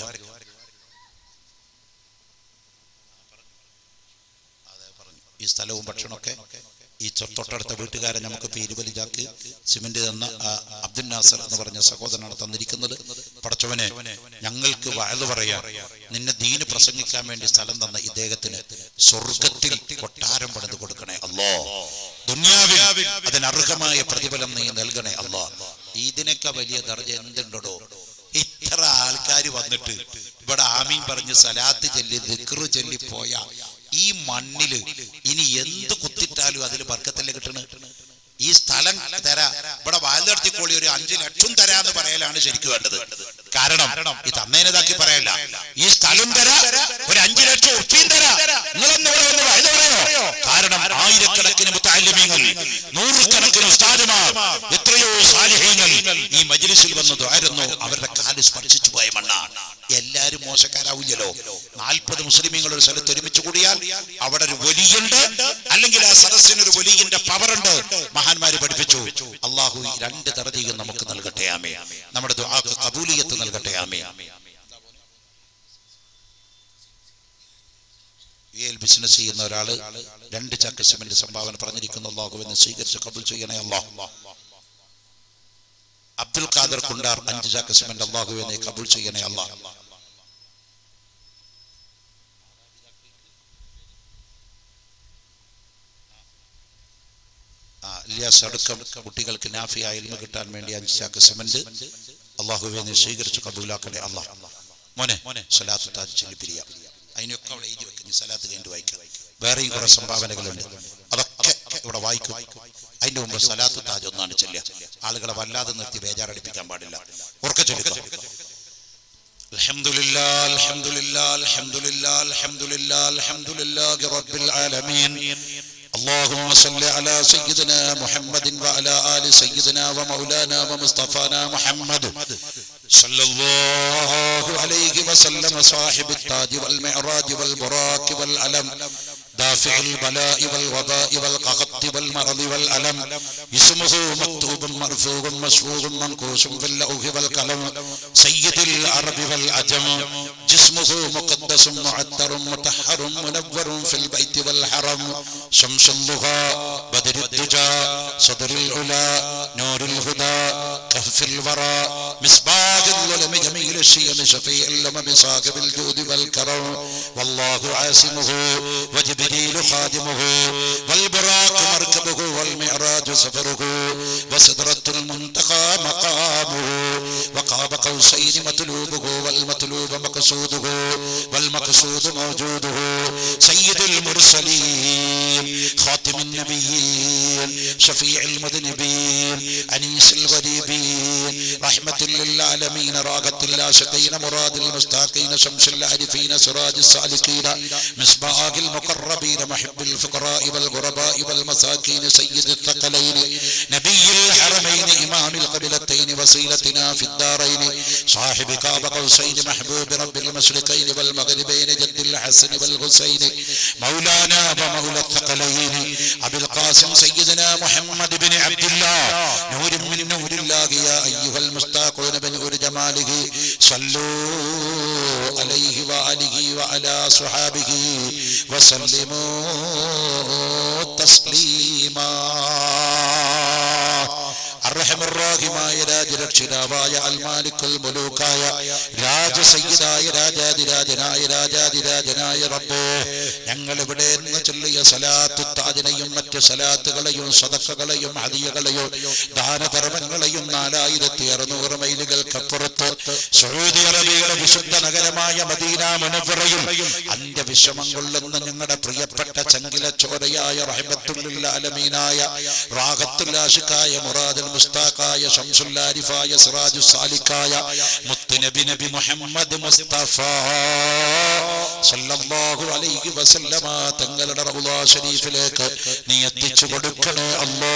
ഈ സ്ഥലവും ഭക്ഷണമൊക്കെ ഈ തൊ- തൊട്ടടുത്ത വീട്ടുകാരൻ നമുക്കിപ്പോ ഇരുപത് ചാക്ക് സിമന്റ് തന്ന ആ അബ്ദുൽ നാസർ എന്ന് പറഞ്ഞ സഹോദരനാണ് തന്നിരിക്കുന്നത് പടച്ചവനെ ഞങ്ങൾക്ക് വയത് പറയാൻ നിന്നെ ദീന് പ്രസംഗിക്കാൻ വേണ്ടി സ്ഥലം തന്ന ഇദ്ദേഹത്തിന് സ്വർഗത്തിൽ കൊട്ടാരം പണിത് കൊടുക്കണേ അല്ലോ ദുന്യാവിൽ അതിനർഹമായ പ്രതിഫലം നീ നൽകണേ അല്ലോ ഇതിനൊക്കെ വലിയ ദർജ എന്തുണ്ടോ ഇത്ര ആൾക്കാർ വന്നിട്ട് ഇവിടെ ആമീൻ പറഞ്ഞ് സലാത്ത് ചൊല്ലി ദിക്റ് ചൊല്ലി പോയ ഈ മണ്ണില് ഇനി എന്ത് കുത്തിട്ടാലും അതിൽ ബർക്കത്തല്ലേ കിട്ടണ് ഈ സ്ഥലം തരാ ഇവിടെ വാൽനടത്തിക്കോളി ഒരു അഞ്ചു ലക്ഷം തരാന്ന് പറയലാണ് ശരിക്കും വേണ്ടത് കാരണം ഈ തന്നേനതാക്കി പറയല്ല ഈ സ്ഥലം തരാ ഒരു അഞ്ചു ലക്ഷം ഉറപ്പിയും തരാ നിങ്ങളൊന്ന് ഇവിടെ വന്ന് വയത് പറയോ കാരണം ആയിരക്കണക്കിന് മുത്താലിമ്യങ്ങൾ നൂറുകണക്കിന് ഉസ്താദുമാർ എത്രയോ സാലിഹ്യങ്ങൾ ഈ മജ്ലിസിൽ വന്ന് ദ്വാരുന്നു അവരുടെ കാല് സ്പർശിച്ചു പോയ മണ്ണാണ് എല്ലാരും മോശക്കാരാവില്ലല്ലോ നാൽപ്പത് മുസ്ലിമീങ്ങൾ ഒരു സ്ഥലത്ത് ഒരുമിച്ച് കൂടിയാൽ അവിടെ ഒരു വലിയുണ്ട് അല്ലെങ്കിൽ ആ സദസ്സിന് ഒരു വലിയന്റെ പവർ ഉണ്ട് മഹാന്മാര് പഠിപ്പിച്ചു അള്ളാഹു ഈ രണ്ട് തറതീകം നമുക്ക് നൽകട്ടെ ആമേ നമ്മുടെ ദുആക്ക് കബൂലിയത്ത് നൽകട്ടെ ആമേ വിയൽ ബിസിനസ് ചെയ്യുന്ന ഒരാള് രണ്ട് ചാക്ക് സിമന്റ് സംഭാവന പറഞ്ഞിരിക്കുന്നു അള്ളാഹുവിനെ സ്വീകരിച്ച് കബൂൽ ചെയ്യണേ അള്ളാഹു അബ്ദുൽ ഖാദർ കുണ്ടാർ അഞ്ച് ചാക്ക് സിമന്റ് അള്ളാഹുവിനെ കബൂൽ ചെയ്യണേ അള്ളാഹ് ആ, ഇല്യാസ് അടുക്കം കുട്ടികൾക്ക് നാഫിയ ഇൽമ കിട്ടാൻ വേണ്ടി അഞ്ച് ചാക്ക് സിമന്റ് അള്ളാഹുവെ നീ സ്വീകരിച്ച് കബൂലാക്കണേ അള്ളാഹ് മോനെ സലാത്ത് താജ് ചൊല്ലിപ്പിരിയ അതിനൊക്കെ അവിടെ എഴുതി വെക്കും നീ സലാത്ത് കഴിഞ്ഞ് വായിക്കും വേറെയും കുറെ സംഭാവനകളുണ്ട് അതൊക്കെ ഇവിടെ വായിക്കും അതിന്റെ മുമ്പ് സലാത്ത് താജ് ഒന്നാണ് ചെല്ലുക ആളുകളെ വല്ലാതെ നിർത്തി ബേജാറടിപ്പിക്കാൻ പാടില്ല ഉറക്കെ ചൊല്ലിക്കോ الحمد لله الحمد لله الحمد لله الحمد لله الحمد لله رب العالمين اللهم صل على سيدنا محمد وعلى آل سيدنا ومولانا ومصطفانا محمد صلى الله عليه وسلم صاحب التاج والمعراج والبراك والعلم دافع البلاء والوباء والقحط والمرض والألم اسمه مكتوب مرفوع مشفوع منقوش في اللوح والقلم سيد العرب والعجم جسمه مقدس معطر مطهر منور في البيت والحرم شمس الضحى بدر الدجى صدر العلا نور الهدى كهف الورى مصباح الظلم جميل الشيم شفيع الأمم صاحب الجود والكرم والله عاصمه وجبريل خادمه والبراق مركبه والمعراج سفره وسدرة المنتقى مقامه وقاب قوسين مطلوبه والمطلوب مقصوده والمقصود موجوده سيد المرسلين خاتم النبيين شفيع المذنبين أنيس الغريبين رحمة للعالمين راغة العاشقين مراد المستاقين شمس العارفين سراج السالكين مصباح المقربين محب الفقراء والغرباء والمساكين سيد الثقلين نبي الحرمين إمام القبلتين وسيلتنا في الدارين صاحب كعب قوسين محبوب رب المشرقين والمغربين جد الحسن والحسين مولانا ومولى الثقلين أبي القاسم سيدنا محمد بن عبد الله نور من نور الله يا أيها المستاقون بنور جماله صلوا عليه وآله وعلى صحابه وسلموا تسليما അർഹമറാഹിമായ രാജരക്ഷിതാവായ അൽമാലിക്കുൽ മുലൂക്കായ രാജസയ്യിദായ രാജാതിരാജനായ രാജാതിരാജനായ റബ്ബേ ഞങ്ങൾ ഇവിടെ നിന്ന് ചൊല്ലിയ സലാത്തു താജിനെയും മറ്റ് സലാത്തുകളെയും സദക്കകളെയും ഹദിയകളെയും ദാനധർമ്മങ്ങളെയും നാലായിരത്തി അറുന്നൂറ് മൈലുകൾക്കപ്പുറത്ത് സൗദി അറേബ്യയുടെ വിശുദ്ധ നഗരമായ മദീന മുനവറയും അന്ത്യവിഷമം കൊള്ളുന്ന ഞങ്ങളുടെ പ്രിയപ്പെട്ട ചങ്കില ചോരയായ റഹ്മത്തുല്ലിൽ അലമീനായ റാഹത്തുല്ലാഷിക്കായ മുറാദുൽ മുസ്താഖായ ഷംസുല്ലാരിഫായ സിറാജു സാലിക്കായ മുത്തുനബി നബി മുഹമ്മദ് മുസ്തഫ സല്ലല്ലാഹു അലൈഹി വസല്ലമ തങ്ങളുടെ റൗള ഷരീഫിലേക്ക് നീ എത്തിച്ചു കൊടുക്കണേ അല്ലാ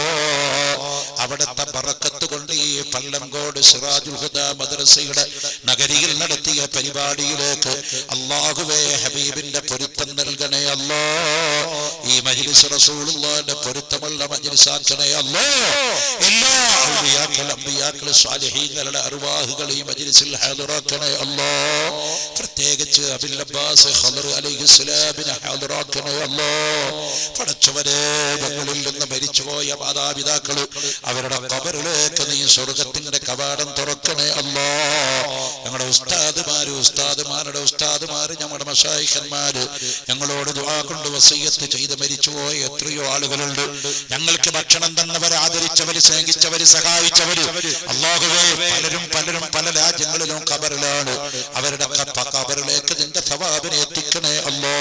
അവിടുത്തെ ബറക്കത്ത് കൊണ്ട് ഈ പല്ലങ്കോട് സിറാജുൽ ഹുദ മദ്രസയുടെ നഗരിയിൽ നടത്തിയ പരിപാടിയിലേക്ക് അള്ളാഹുവേ ഹബീബിന്റെ പൊരുത്തം നൽകണേ അല്ലോ ഈ മജ്ലിസ് റസൂലുള്ളാഹിന്റെ പൊരുത്തമുള്ള മജ്ലിസാക്കണേ അല്ലോ എല്ലാ ഔലിയാക്കൾ അമ്പിയാക്കൾ സ്വാലിഹീങ്ങളുടെ അറുവാഹുകൾ ഈ മജ്ലിസിൽ ഹാജറാക്കണേ അല്ലോ പ്രത്യേകിച്ച് അബിൽ അബ്ബാസ് ഖദർ അലൈഹിസ്സലാമിനെ ഹാജറാക്കണേ അല്ലോ പടച്ചവരെ ഞങ്ങളിൽ നിന്ന് മരിച്ചുപോയ മാതാപിതാക്കൾ അവരുടെ കബറിലേക്ക് നീ സ്വർഗത്തിന്റെ കവാടം തുറക്കണേ അല്ലോ ഞങ്ങളുടെ ഉസ്താദുമാര് ഉസ്താദുമാരുടെ ഉസ്താദുമാര് ഞങ്ങളുടെ മഷായിഖന്മാര് ഞങ്ങളോട് ദുആ കൊണ്ട് വസയ്യത്ത് ചെയ്ത് മരിച്ചുപോയ എത്രയോ ആളുകളുണ്ട് ഞങ്ങൾക്ക് ഭക്ഷണം തന്നവർ ആദരിച്ചവര് സ്നേഹിച്ചവര് സഹായിച്ചവര് അള്ളാഹുവേ പലരും പലരും പല രാജ്യങ്ങളിലും കബറിലാണ് അവരുടെ ക- കബറിലേക്ക് നിന്റെ സവാബിനെ എത്തിക്കണേ അല്ലോ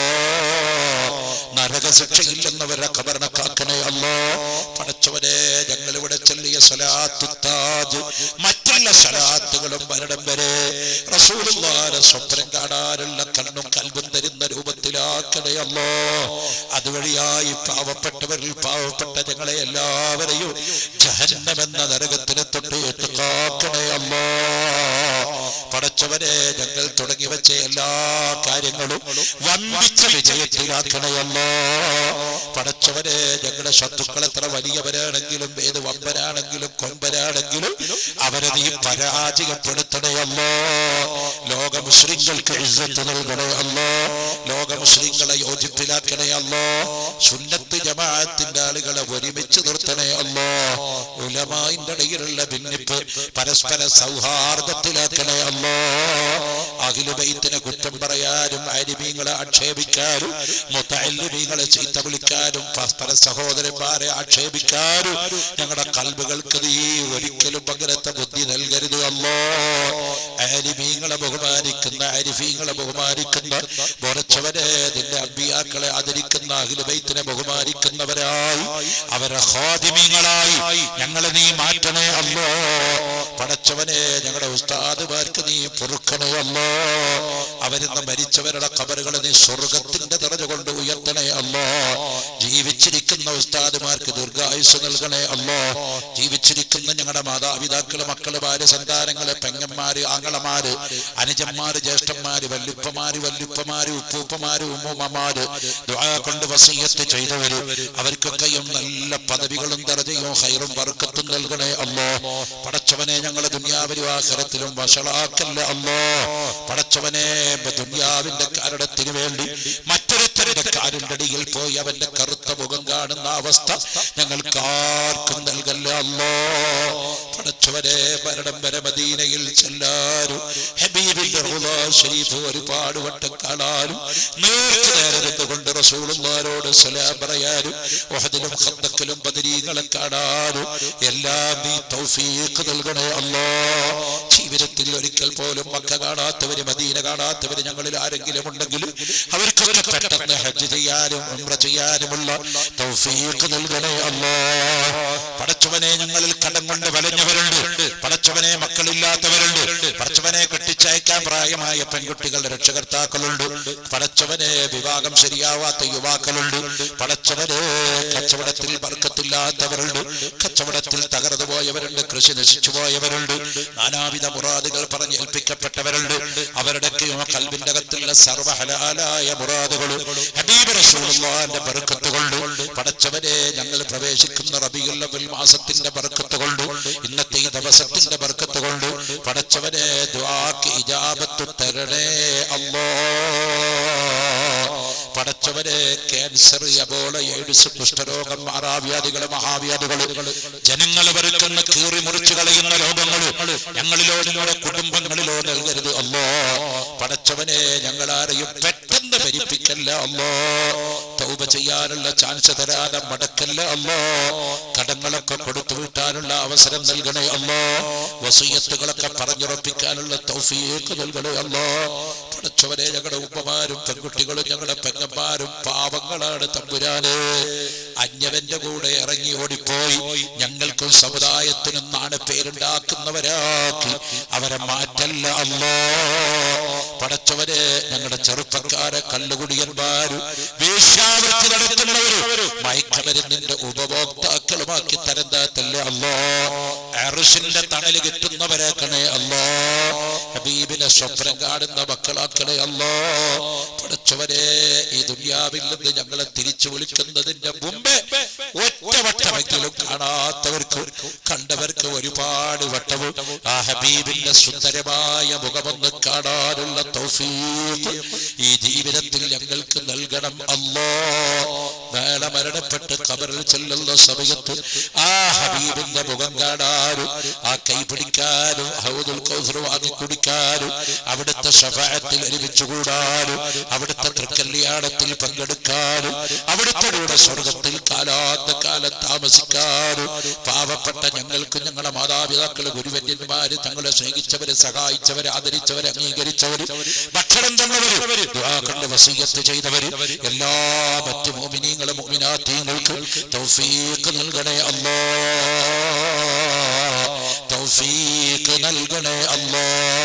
നരകശിക്ഷയില്ലെന്നവരെ കബറിനെ കാക്കണേ അല്ലോ പടച്ചവരെ ഞങ്ങൾ ഇവിടെ ചൊല്ലിയ സലാത്തു താജ് മറ്റുള്ള സലാത്തുകളും വരണം വരെ റസൂലുള്ളാഹിന്റെ സ്വപ്നം കാണാനുള്ള കണ്ണും കൽബും തരുന്ന രൂപത്തിലാക്കണേ അല്ലോ അതുവഴിയായി പാവപ്പെട്ടവരിൽ പാവപ്പെട്ട ഞങ്ങളെ എല്ലാവരെയും ജഹന്നമെന്ന നരകത്തിന് തൊട്ട് കാക്കണേ അല്ലോ പടച്ചവനെ ഞങ്ങൾ തുടങ്ങി വെച്ച എല്ലാ കാര്യങ്ങളും വമ്പിച്ച വിജയത്തിലാക്കണയല്ലോ പടച്ചവനെ ഞങ്ങളുടെ ശത്രുക്കൾ എത്ര വലിയവരാണെങ്കിലും ഏത് വമ്പരാണെങ്കിലും കൊമ്പരാണെങ്കിലും അവരെ നീ പരാജയപ്പെടുത്തണയല്ലോ ലോക മുസ്ലിങ്ങൾക്ക് ഇസ്സത്ത് നൽകണയല്ലോ ലോക മുസ്ലിങ്ങളെ യോജിപ്പിലാക്കണയല്ലോ സുന്നത്ത് ജമാഅത്തിന്റെ ആളുകളെ ഒരുമിച്ച് നിർത്തണയല്ലോ ഉലമായിന്റെ ഇടയിലുള്ള ഭിന്നിപ്പ് പരസ്പര സൗഹാർദ്ദത്തിലാക്കണയല്ലോ അഖിലുബൈത്തിനെ കുറ്റം പറയാനും അരിമീങ്ങളെ ആക്ഷേപിക്കാനും മുത്തല്ലിമീങ്ങളെ ചീത്ത വിളിക്കാനും പരസ്പര സഹോദരന്മാരെ ആക്ഷേപിക്കാനും ഞങ്ങളുടെ കൽബുകൾക്ക് നീ ഒരിക്കലും അങ്ങനത്തെ ബുദ്ധി നൽകരുത് അല്ലോ ആരിമീങ്ങളെ ബഹുമാനിക്കുന്ന അരിഫീങ്ങളെ ബഹുമാനിക്കുന്ന മുറച്ചവരെ നിന്റെ അമ്പിയാക്കളെ ആദരിക്കുന്ന അഖിലുബൈത്തിനെ ബഹുമാനിക്കുന്നവരായി അവരെ ഹാദിമീങ്ങളായി ഞങ്ങളെ നീ മാറ്റണേ അല്ലോ പടച്ചവനെ ഞങ്ങളുടെ ഉസ്താദുമാർക്ക് നീ പൊറുക്കണേ അല്ലോ അവരിന്ന് മരിച്ചവരുടെ കബറുകളെ നീ സ്വർഗത്തിന്റെ നിറഞ്ഞ കൊണ്ട് ഉയർത്തണേ അല്ലോ ജീവിച്ചിരിക്കുന്ന ഉസ്താദുമാർക്ക് ദീർഘായുസ് നൽകണേ അല്ലോ ജീവിച്ചിരിക്കുന്ന ഞങ്ങളുടെ മാതാപിതാക്കള് മക്കള് ഭാര്യ സന്താനങ്ങള് പെങ്ങന്മാര് ആങ്ങളമാര് അനുജന്മാര് ജ്യേഷ്ഠന്മാര് വല്ലുപ്പമാര് വല്ലുപ്പമാര് ഉപ്പൂപ്പമാര് ഉമ്മുമ്മമാര് ദുആ കൊണ്ട് വസീയത്ത് ചെയ്തവര് അവർക്കൊക്കെയും നല്ല പദവികളും ദർജയും ഹൈറും വർക്കത്തും നൽകണേ അല്ലോ പടച്ചവനെ ഞങ്ങളെ ദുനിയാവിലും ആഖിറത്തിലും വഷളാക്കല്ല അല്ലോ പടച്ചവനെ ദുനിയാവിന്റെ കാരണത്തിന് വേണ്ടി മറ്റൊരുത്തരുടെ കാലിന്റെ അടിയിൽ പോയി അവന്റെ കറുത്ത മുഖം കാണുന്ന അവസ്ഥ ഞങ്ങൾക്ക് ആർക്കും നൽകല്ല അല്ലോ പടച്ചവനെ മരണം വരെ മദീനയിൽ ചെല്ലാനും ഹബീബിന്റെ റൗളാ ഷരീഫ് ഒരുപാട് വട്ടം കാണാനും നേർക്ക് നേരെ നിന്നുകൊണ്ട് റസൂലുള്ളാരോട് സലാം പറയാനും ഉഹദിലും ഖന്തക്കിലും ബദരീങ്ങളെ കാണാനും എല്ലാം നീ തൗഫീഖ് നൽകണേ അല്ലോ ജീവിതത്തിൽ ഒരിക്കൽ പോലും മക്ക കാണാത്തവര് മദീന കാണാത്തവര് ഞങ്ങളിൽ ആരെങ്കിലും ഉണ്ടെങ്കിൽ അവർക്കൊക്കെ പെട്ടെന്ന് ഹജ്ജ് ചെയ്യാനും ഉംറ ചെയ്യാനുമുള്ള തൗഫീഖ് നൽകണേ അല്ലോ പടച്ചവനെ ഞങ്ങളിൽ കടം കൊണ്ട് വലഞ്ഞവരുണ്ട് പടച്ചവനെ മക്കളില്ലാത്തവരുണ്ട് പടച്ചവനെ കെട്ടിച്ചയക്കാൻ പ്രായമായ പെൺകുട്ടികളുടെ രക്ഷകർത്താക്കളുണ്ട് പടച്ചവനെ വിവാഹം ശരിയാവാത്ത യുവാക്കളുണ്ട് പടച്ചവനെ കച്ചവടത്തിൽ വർക്കത്തില്ലാത്തവരുണ്ട് കച്ചവടത്തിൽ തകർന്നു പോയവരുണ്ട് കൃഷി നശിച്ചു പോയവരുണ്ട് നാനാവിധ മുറാദുകൾ പറഞ്ഞ് ഏൽപ്പിക്കപ്പെട്ടവരുണ്ട് അവരുടെയൊക്കെയോ കൽവിന്റെ അകത്തുള്ള സർവഹലാലായ മുറാദുകളും ഹബീബ് റസൂലുള്ളാഹിന്റെ ബർക്കത്ത് കൊണ്ട് പടച്ചവനെ ഞങ്ങൾ പ്രവേശിക്കുന്ന റബിയുൽ അവൽ മാസത്തിന്റെ ബർക്കത്ത് കൊണ്ട് ഇന്നത്തെ ഈ ദിവസത്തിന്റെ ബർക്കത്ത് കൊണ്ട് പടച്ചവനെ ദുആക്ക് ഇജാബത്ത് തരണേ അല്ലാ പടച്ചവരെ ക്യാൻസർ എബോള എയ്ഡ്സ് കുഷ്ഠരോഗം മാറാവ്യാധികള് മഹാവ്യാധികള് ജനങ്ങൾ വരുത്തുന്ന കീറി മുറിച്ചു കളയുന്ന രോഗങ്ങള് ഞങ്ങളിലോ ഞങ്ങളുടെ കുടുംബങ്ങളിലോ നൽകരുത് അല്ലോ പടച്ചവനെ ഞങ്ങളാരെയും പെട്ടെന്ന് ഭരിപ്പിക്കല്ല അല്ലോ തൗബ ചെയ്യാനുള്ള ചാൻസ് തരാതെ മടക്കല്ല അല്ലോ കടങ്ങളൊക്കെ കൊടുത്തു വീട്ടാനുള്ള അവസരം നൽകണേ അല്ലോ വസീയത്തുകളൊക്കെ പറഞ്ഞുറപ്പിക്കാനുള്ള തൗഫീക്ക് നൽകണേ അല്ലോ പടച്ചവനെ ഞങ്ങളുടെ ഉപ്പമാരും പെൺകുട്ടികളും ഞങ്ങളുടെ പെങ്ങന്മാരും പാവങ്ങളാണ് തമ്പുരാന് അന്യവന്റെ കൂടെ ഇറങ്ങി ഓടിപ്പോയി ഞങ്ങൾക്കും സമുദായത്തിനും നാണ് പേരുണ്ടാക്കുന്നവരാക്കി അവരെ മാറ്റല്ല അല്ലോ പടച്ചവരെ ഞങ്ങളുടെ ചെറുപ്പക്കാരെ കള്ളുകുടിയന്മാരും വേശ്യാവൃത്തി നടത്തുന്നവരും മയക്കമരുന്നിന്റെ ഉപഭോക്താക്കളുമാക്കി തരந்தாത്തല്ല അല്ലോ അറുഷിന്റെ തണല് കിട്ടുന്നവരാക്കണേ അല്ലോ ഹബീബിനെ സ്വപ്നം കാണുന്ന മക്കളാക്കണേ അല്ലോ പടച്ചവരെ ഈ ദുനിയാവിൽ നിന്ന് ഞങ്ങളെ തിരിച്ചു വിളിക്കുന്നതിന്റെ മുമ്പേ ഒറ്റ വട്ടമെങ്കിലും കാണാത്തവർക്ക് കണ്ടവർക്ക് ഒരുപാട് വട്ടവും ആ ഹബീബിന്റെ സുന്ദരമായ മുഖമൊന്ന് കാണാനുള്ള തൗഫീഖ് ഈ ജീവിതത്തിൽ ഞങ്ങൾക്ക് നൽകണം അല്ലോ നാളെ മരണപ്പെട്ട് കബറിൽ ചെല്ലുന്ന സമയത്ത് ആ ഹബീബിന്റെ മുഖം കാണാനും ആ കൈ പിടിക്കാനും ഹൗദുൽ കൗസർ വാങ്ങി കുടിക്കാനും അവിടുത്തെ ഷഫായത്തിൽ ഒരുമിച്ച് കൂടാനും അവിടുത്തെ തൃക്കല്യാണത്തിൽ പങ്കെടുക്കാനും അവിടുത്തെ കൂടെ സ്വർഗത്തിൽ കാലാന്ത കാലം താമസിക്കാനും പാവപ്പെട്ട ഞങ്ങൾക്കും ഞങ്ങളുടെ മാതാപിതാക്കള് ഗുരുവന്യന്മാര് തങ്ങളെ സ്നേഹിച്ചവര് സഹായിച്ചവര് ആദരിച്ചവര് അംഗീകരിച്ചവര് ഭക്ഷണം തന്നവര് ദുആ കൊണ്ട് വസീയത്ത് ചെയ്തവര് എല്ലാ മറ്റു മോമിനീങ്ങളും മോമിനാത്തീങ്ങൾക്ക് തൗഫീഖ് നൽകണേ അല്ലാ തൗഫീഖ് നൽകണേ അല്ലാ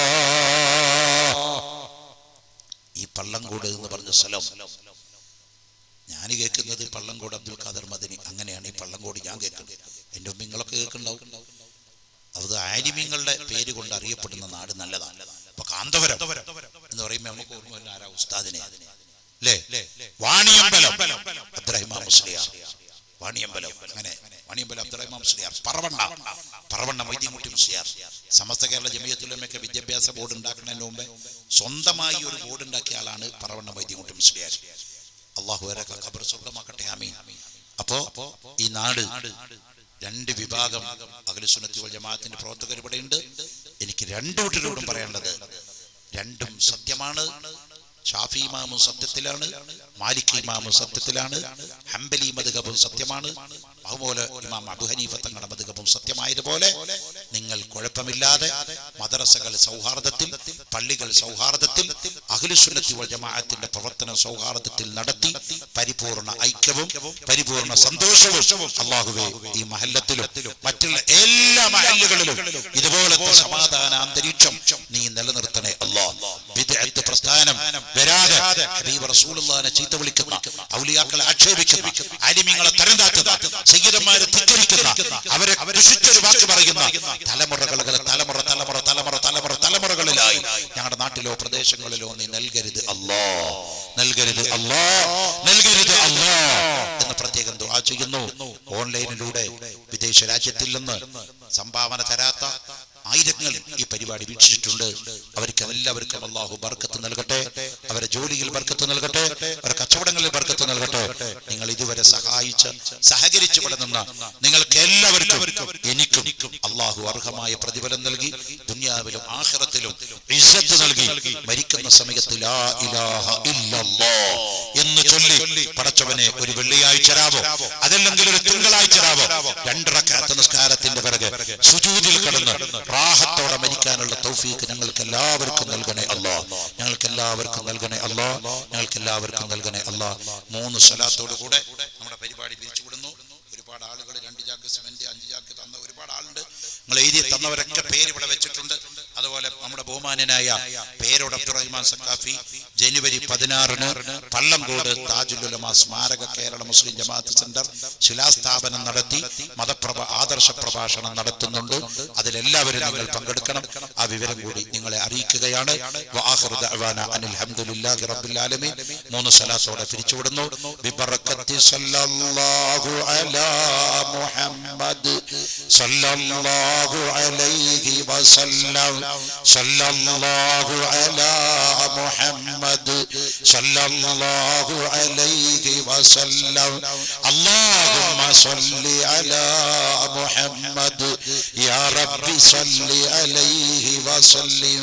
ഈ പള്ളംകൂട് എന്ന് പറഞ്ഞ സ്ഥലം ഞാൻ കേൾക്കുന്നത് പള്ളംകോട് അബ്ദുൽ ഖാദർ മദനി അങ്ങനെയാണ് ഈ പള്ളംകോട് ഞാൻ കേൾക്കുന്നത് എൻ്റെ നിങ്ങളൊക്കെ കേൾക്കുന്നുണ്ടാവും അത് ആലിമ്യങ്ങളുടെ പേര് കൊണ്ട് അറിയപ്പെടുന്ന നാട് നല്ലതാണ് ഇപ്പൊ കാന്തപുരം എന്ന് പറയുമ്പോൾ നമുക്ക് ഓർമ്മ വരുന്ന ആരാ ഉസ്താദിനെ അല്ലേ വാണിയമ്പലം അബ്ദുറഹിമാൻ മുസ്ലിയാർ വാണിയമ്പലം അങ്ങനെ വാണിയമ്പലം അബ്ദുറഹിമാൻ മുസ്ലിയാർ പറവണ്ണ പറവണ്ണ മൊയ്തീൻകുട്ടി മുസ്ലിയാർ സമസ്ത കേരള ജമിയത്തുലമൊക്കെ വിദ്യാഭ്യാസ ബോർഡ് ഉണ്ടാക്കുന്നതിന് മുമ്പേ സ്വന്തമായി ഒരു ബോർഡ് ഉണ്ടാക്കിയ ആളാണ് പറവണ്ണ മൊയ്തീൻകുട്ടി മുസ്ലിയാർ അള്ളാഹു വരൊക്കെ ഖബർ സ്വർഗമാക്കട്ടെ ആമീൻ അപ്പോ ഈ നാട് രണ്ട് വിഭാഗം അഖിലുസുന്നത്തി വൽ ജമാഅത്തിന്റെ പ്രവർത്തകർ ഇവിടെയുണ്ട് എനിക്ക് രണ്ടു കൂട്ടരോടും പറയാനുള്ളത് രണ്ടും സത്യമാണ് ഷാഫി ഇമാമും സത്യത്തിലാണ് മാലിക് ഇമാമും സത്യത്തിലാണ് ഹംബലി മധുകബും സത്യമാണ് അതുപോലെ ഇമാം അബു ഹനീഫ തങ്ങളുടെ മധുകബും സത്യമായതുപോലെ നിങ്ങൾ കുഴപ്പമില്ലാതെ മദ്രസകൾ സൗഹാർദ്ദത്തിൽ പള്ളികൾ സൗഹാർദ്ദത്തിൽ അഖിലുസുന്നത്തി വൽ ജമാഅത്തിന്റെ പ്രവർത്തനം സൗഹാർദ്ദത്തിൽ നടത്തി പരിപൂർണ ഐക്യവും പരിപൂർണ സന്തോഷവും അള്ളാഹുവെ ഈ മഹല്ലത്തിലും മറ്റുള്ള എല്ലാ മഹല്ലുകളിലും ഇതുപോലത്തെ സമാധാന അന്തരീക്ഷം നീ നിലനിർത്തണേ അല്ലാ വിദഗ്ധ പ്രസ്ഥാനം വരാതെ ഹബീബ് റസൂലുള്ളാഹിനെ ചീത്ത വിളിക്കുന്ന ഔലിയാക്കളെ ആക്ഷേപിക്കുന്ന അലിമിങ്ങളെ തരം താഴ്ത്തുന്ന സയ്യിദന്മാരെ ധിക്കരിക്കുന്ന അവരെ ദുഷിച്ചൊരു വാക്ക് പറയുന്ന തലമുറകളെ തലമുറ തലമുറ തലമുറ തലമുറ തലമുറകളിലായി ഞങ്ങളുടെ നാട്ടിലോ പ്രദേശങ്ങളിലോ നീ നൽകരുത് അല്ലാ നൽകരുത് അല്ലാ നൽകരുത് അല്ലാ എന്ന് പ്രത്യേകം ദുആ ചെയ്യുന്നു ഓൺലൈനിലൂടെ വിദേശ രാജ്യത്തിൽ നിന്ന് സംഭാവന തരാത്ത ആയിരങ്ങൾ ഈ പരിപാടി വീക്ഷിച്ചിട്ടുണ്ട് അവർക്ക് എല്ലാവർക്കും അള്ളാഹു ബർക്കത്ത് നൽകട്ടെ അവരെ ജോലിയിൽ ബർക്കത്ത് നൽകട്ടെ അവരുടെ കച്ചവടങ്ങളിൽ ബർക്കത്ത് നൽകട്ടെ നിങ്ങൾ ഇതുവരെ സഹായിച്ച് സഹകരിച്ചു ഇവിടെ നിന്ന നിങ്ങൾക്ക് എല്ലാവർക്കും എനിക്കും അള്ളാഹു അർഹമായ പ്രതിഫലം നൽകി ദുനിയാവിലും ആഖിറത്തിലും ഇസ്സത്ത് നൽകി മരിക്കുന്ന സമയത്ത് ലാ ഇലാഹ ഇല്ലല്ലാ എന്ന് ചൊല്ലി പടച്ചവനെ ഒരു വെള്ളിയാഴ്ച രാവോ അതല്ലെങ്കിൽ ഒരു തിങ്കളാഴ്ച രാവോ രണ്ടിറക്കാത്ത നിസ്കാരത്തിന്റെ പിറകെ സുജൂതിൽ കടന്ന് റാഹത്തോടെ മരിക്കാനുള്ള തൗഫീക്ക് ഞങ്ങൾക്ക് എല്ലാവർക്കും നൽകണേ അല്ലാ ഞങ്ങൾക്ക് എല്ലാവർക്കും നൽകണേ അല്ലാ ഞങ്ങൾക്ക് എല്ലാവർക്കും നൽകണേ അല്ലാ മൂന്ന് സ്വലാത്തോടു കൂടെ നമ്മുടെ പരിപാടി പിരിച്ചുവിടുന്നു ഒരുപാട് ആളുകൾ രണ്ട് ചാക്ക് സിമെന്റ് അഞ്ച് ചാക്ക് തന്ന ഒരുപാട് ആളുണ്ട് നിങ്ങൾ എഴുതി തന്നവരൊക്കെ പേര് ഇവിടെ വെച്ചിട്ടുണ്ട് അതുപോലെ നമ്മുടെ ബഹുമാനനായ പേരോട് അബ്ദുറഹ്മാൻ സക്കാഫി ജനുവരി പതിനാറിന് പള്ളംകോട് താജുലുലമ സ്മാരക കേരള മുസ്ലിം ജമാഅത്ത് സെന്റർ ശിലാസ്ഥാപനം നടത്തി മതപ്രഭ ആദർശ പ്രഭാഷണം നടത്തുന്നുണ്ട് അതിലെല്ലാവരും നിങ്ങൾ പങ്കെടുക്കണം ആ വിവരം കൂടി നിങ്ങളെ അറിയിക്കുകയാണ് വആഖിറു ദഅവാന അനിൽ ഹംദുലില്ലാഹി റബ്ബിൽ ആലമീൻ മൂന്ന് സലാത്തോടെ പിരിച്ചുവിടുന്നു ബിബറക്കത്തി സല്ലല്ലാഹു അലാ മുഹമ്മദ് സല്ലല്ലാഹു അലൈഹി വസല്ലം സല്ലല്ലാഹു അലാ മുഹമ്മദ് സല്ലല്ലാഹു അലൈഹി വസല്ലം اللهم صل على محمد يا رب صل عليه وسلم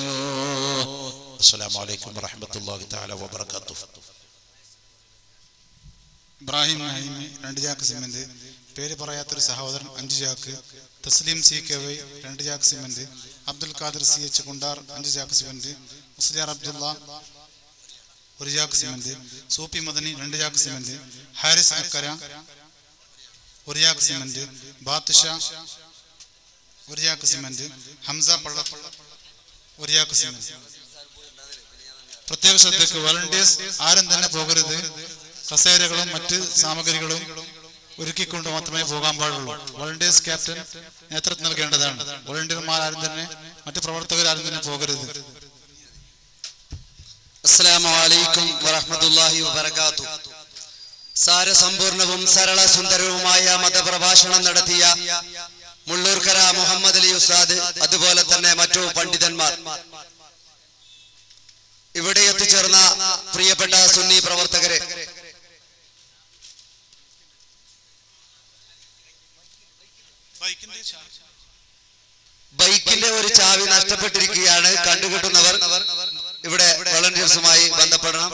السلام عليكم ورحمة الله تعالى وبركاته ഇബ്രാഹിം നഹീമി രണ്ട് ചാക്ക് സിമന്റ് പേര് പറയാത്തൊരു സഹോദരൻ അഞ്ച് ചാക്ക് തസ്ലീം സി കെ വൈ രണ്ട് ചാക്ക് cement Abdul Khader C H Kundar അഞ്ച് ചാക്ക് സിമന്റ് മുസ്ലിയാർ അബ്ദുള്ള ഒരു ചാക്ക് സിമന്റ് സൂപ്പി മദനി രണ്ട് ചാക്ക് സിമന്റ് ഹാരിസ് അക്കര ഒരു ചാക്ക് സിമന്റ് ബാത്തുഷ ഒരു ചാക്ക് സിമന്റ് ഹംസ പള്ള ഒരു ചാക്ക് സിമന്റ് പ്രത്യേക ശ്രദ്ധയ്ക്ക് വളണ്ടിയേഴ്സ് ആരും തന്നെ പോകരുത് കസേരകളും മറ്റ് സാമഗ്രികളും ഒരുക്കിക്കൊണ്ട് മാത്രമേ പോകാൻ പാടുള്ളൂ വളണ്ടിയേഴ്സ് ക്യാപ്റ്റൻ നേതൃത്വം നൽകേണ്ടതാണ് വളണ്ടിയർമാർ ആരും തന്നെ മറ്റ് പ്രവർത്തകർ ആരും തന്നെ പോകരുത് അസ്സലാമു അലൈക്കും വറഹ്മത്തുള്ളാഹി വബറകാത്തു സാരസമ്പൂർണവും സരള സുന്ദരവുമായ മതപ്രഭാഷണം നടത്തിയ മുള്ളൂർക്കര മുഹമ്മദ് അലി ഉസ്താദ് അതുപോലെ തന്നെ മറ്റു പണ്ഡിതന്മാർ ഇവിടെ എത്തിച്ചേർന്ന പ്രിയപ്പെട്ട സുന്നി പ്രവർത്തകരെ ബൈക്കിന്റെ ഒരു ചാവി നഷ്ടപ്പെട്ടിരിക്കുകയാണ് കണ്ടുകിട്ടുന്നവർ ഇവിടെ വളണ്ടിയേഴ്സുമായി ബന്ധപ്പെടണം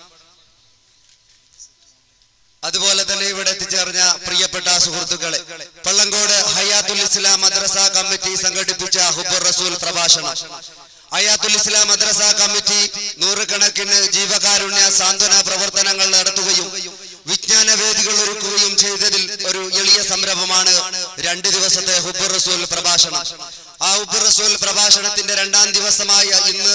അതുപോലെ തന്നെ ഇവിടെ എത്തിച്ചേർന്ന പ്രിയപ്പെട്ട സുഹൃത്തുക്കളെ പള്ളങ്കോട് ഹയാത്തുൽ ഇസ്ലാം മദ്രസ കമ്മിറ്റി സംഘടിപ്പിച്ച ഹുബുർ റസൂൽ പ്രഭാഷണം ഹയാത്തുൽ ഇസ്ലാം മദ്രസ കമ്മിറ്റി നൂറുകണക്കിന് ജീവകാരുണ്യ സാന്ത്വന പ്രവർത്തനങ്ങൾ നടത്തുകയും വിജ്ഞാന വേദികൾ ഒരുക്കുകയും ചെയ്തതിൽ ഒരു എളിയ സംരംഭമാണ് രണ്ട് ദിവസത്തെ ഹുബുർ റസൂൽ പ്രഭാഷണം ആ ഹുബുർ റസൂൽ പ്രഭാഷണത്തിന്റെ രണ്ടാം ദിവസമായ ഇന്ന്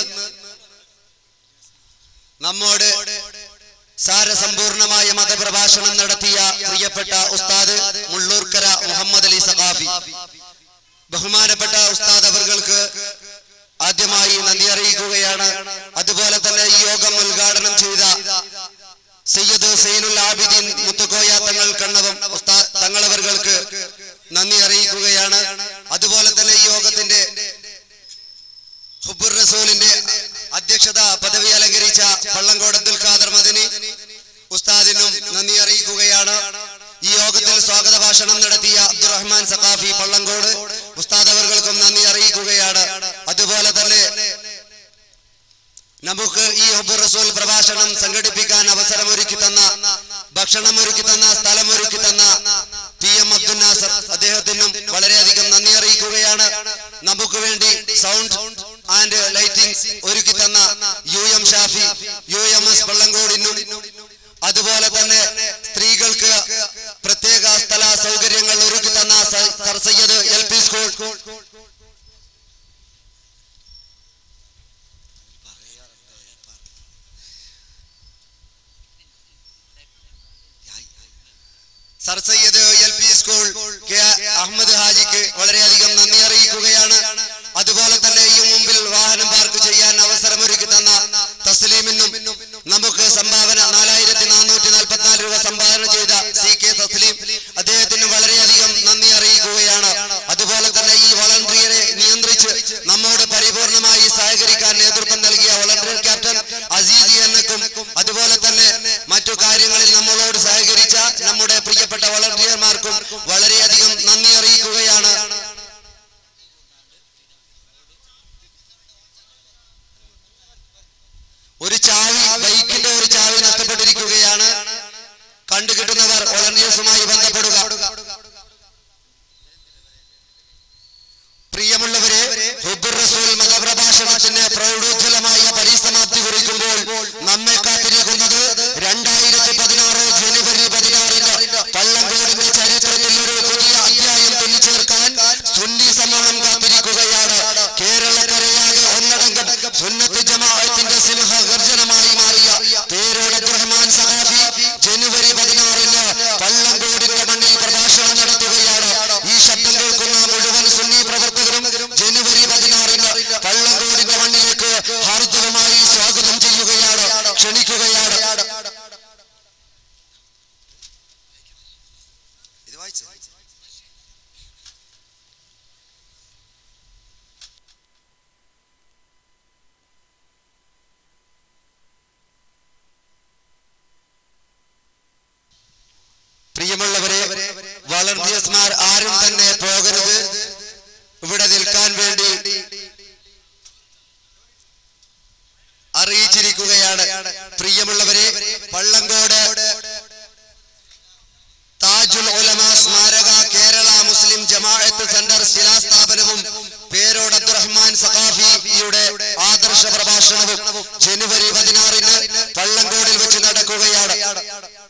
നമ്മോട് സാരസമ്പൂർണമായ മതപ്രഭാഷണം നടത്തിയ പ്രിയപ്പെട്ട ഉസ്താദ് മുള്ളൂർക്കര മുഹമ്മദ് അലി സഖാഫി ബഹുമാനപ്പെട്ട ഉസ്താദ് അവർക്ക് ആദ്യമായി നന്ദി അറിയിക്കുകയാണ് അതുപോലെ തന്നെ ഈ യോഗം ഉദ്ഘാടനം ചെയ്ത സയ്യദ് സൈനുൽ ആബിദീൻ മുത്തുക്കോയ തങ്ങൾ കണ്ണവും ഉസ്താദ് തങ്ങളവർക്ക് നന്ദി അറിയിക്കുകയാണ് അതുപോലെ തന്നെ ഈ യോഗത്തിന്റെ ഹുബുർ റസൂലിന്റെ അധ്യക്ഷത പദവി അലങ്കരിച്ച പള്ളങ്കോട് അബ്ദുൽ ഖാദർ മദനി ഉസ്താദിനും നന്ദി അറിയിക്കുകയാണ് ഈ യോഗത്തിൽ സ്വാഗത ഭാഷണം നടത്തിയ അബ്ദുറഹ്മാൻ സഖാഫി പള്ളങ്കോട് ഉസ്താദ് അവർക്കും നന്ദി അറിയിക്കുകയാണ് അതുപോലെ തന്നെ നമുക്ക് ഈ ഹുബുർ റസൂൽ പ്രഭാഷണം സംഘടിപ്പിക്കാൻ അവസരം ഒരുക്കി തന്ന ഭക്ഷണം ഒരുക്കി തന്ന സ്ഥലം ഒരുക്കി തന്ന പി എം അബ്ദുൽ നാസർ അദ്ദേഹത്തിനും വളരെയധികം നന്ദി അറിയിക്കുകയാണ് നമുക്ക് വേണ്ടി സൗണ്ട് ആൻഡ് ലൈറ്റിംഗ്സ് ഒരുക്കി തന്ന U M Shafi U M S വള്ളങ്കോടിനും അതുപോലെ തന്നെ സ്ത്രീകൾക്ക് പ്രത്യേക സ്ഥല സൗകര്യങ്ങൾ ഒരുക്കി തന്ന സ- sir Syed L P school sir Syed L P school K Ahmed ഹാജിക്ക് വളരെയധികം നന്ദി അറിയിക്കുകയാണ് അതുപോലെ തന്നെ ഈ മുമ്പിൽ വാഹനം പാർക്ക് ചെയ്യാൻ അവസരമൊരുക്കി തന്ന തസ്ലീമിനും നമുക്ക് സംഭാവന നാലായിരത്തി നാനൂറ്റി നാൽപ്പത്തിനാല് രൂപ സംഭാവന ചെയ്ത സി കെ തസ്ലീം അദ്ദേഹത്തിന് വളരെയധികം നന്ദി അറിയിക്കുകയാണ് അതുപോലെ തന്നെ ഈ വളണ്ടറിയറെ നിയന്ത്രിച്ച് നമ്മോട് പരിപൂർണമായി സഹകരിക്കാൻ നേതൃത്വം നൽകിയ വളണ്ടറിയർ ക്യാപ്റ്റൻ അസീസി എന്നക്കും അതുപോലെ തന്നെ മറ്റു കാര്യങ്ങളിൽ നമ്മളോട് സഹകരിച്ച നമ്മുടെ പ്രിയപ്പെട്ട വളണ്ടിയർമാർക്കും വളരെയധികം നന്ദി അറിയിക്കുകയാണ് ഒരു ചാവി ബൈക്കിന്റെ ഒരു ചാവി നഷ്ടപ്പെട്ടിരിക്കുകയാണ് കണ്ടുകിട്ടുന്നവർ വളണ്ടിയേഴ്സുമായി ബന്ധപ്പെടുക പ്രിയമുള്ളവരെ ഹുബുർ റസൂൽ മതപ്രഭാഷണത്തിന് പ്രൗഢോജ്വലമായ പരിസമാപ്തി കുറിക്കുമ്പോൾ നമ്മെ കാത്തിരിക്കുന്നത് രണ്ടായിരത്തി പതിനാറ് ജനുവരി പതിനാറിന് പള്ളങ്കോടിന്റെ ചരിത്രത്തിൽ ഒരു പുതിയ അധ്യായം തുന്നിച്ചേർക്കാൻ സുന്നി സമൂഹം കാത്തിരിക്കുകയാണ് കേരളക്കരയാകെ ഒന്നടങ്കം സുന്നത്ത് ജമാഅത്തിന്റെ സിംഹഗർജനമായി മാറിയ പേരോട് അബ്ദുറഹ്മാൻ സഹാബി ജനുവരി പതിനാറിന് പള്ളങ്കോടിന്റെ മണ്ണിൽ പ്രഭാഷണം നടത്തുകയാണ് ഈ ശബ്ദം കേൾക്കുന്ന മുഴുവൻ സുന്നി പ്രവർത്തകരും ജനുവരി പതിനാറിന് പള്ളങ്കോടിന്റെ മണ്ണിലേക്ക് ഹാർദവമായി സ്വാഗതം ചെയ്യുകയാണ് ക്ഷണിക്കുകയാണ് ഇത് വായിച്ചോ പ്രിയമുള്ളവരെ വളണ്ടിയേഴ്സ്മാർ ആരും തന്നെ പോകരുത് ഇവിടെ നിൽക്കാൻ വേണ്ടി അറിയിച്ചിരിക്കുകയാണ് പ്രിയമുള്ളവരെ പള്ളങ്കോട് താജുൽ ഉലമ സ്മാരക കേരള മുസ്ലിം ജമാഅത്ത് സെന്റർ ശിലാസ്ഥാപനവും പേരോട് അബ്ദുറഹ്മാൻ സഖാഫിയുടെ ആദർശ പ്രഭാഷണവും ജനുവരി പതിനാറിന് പള്ളങ്കോടിൽ വെച്ച് നടക്കുകയാണ്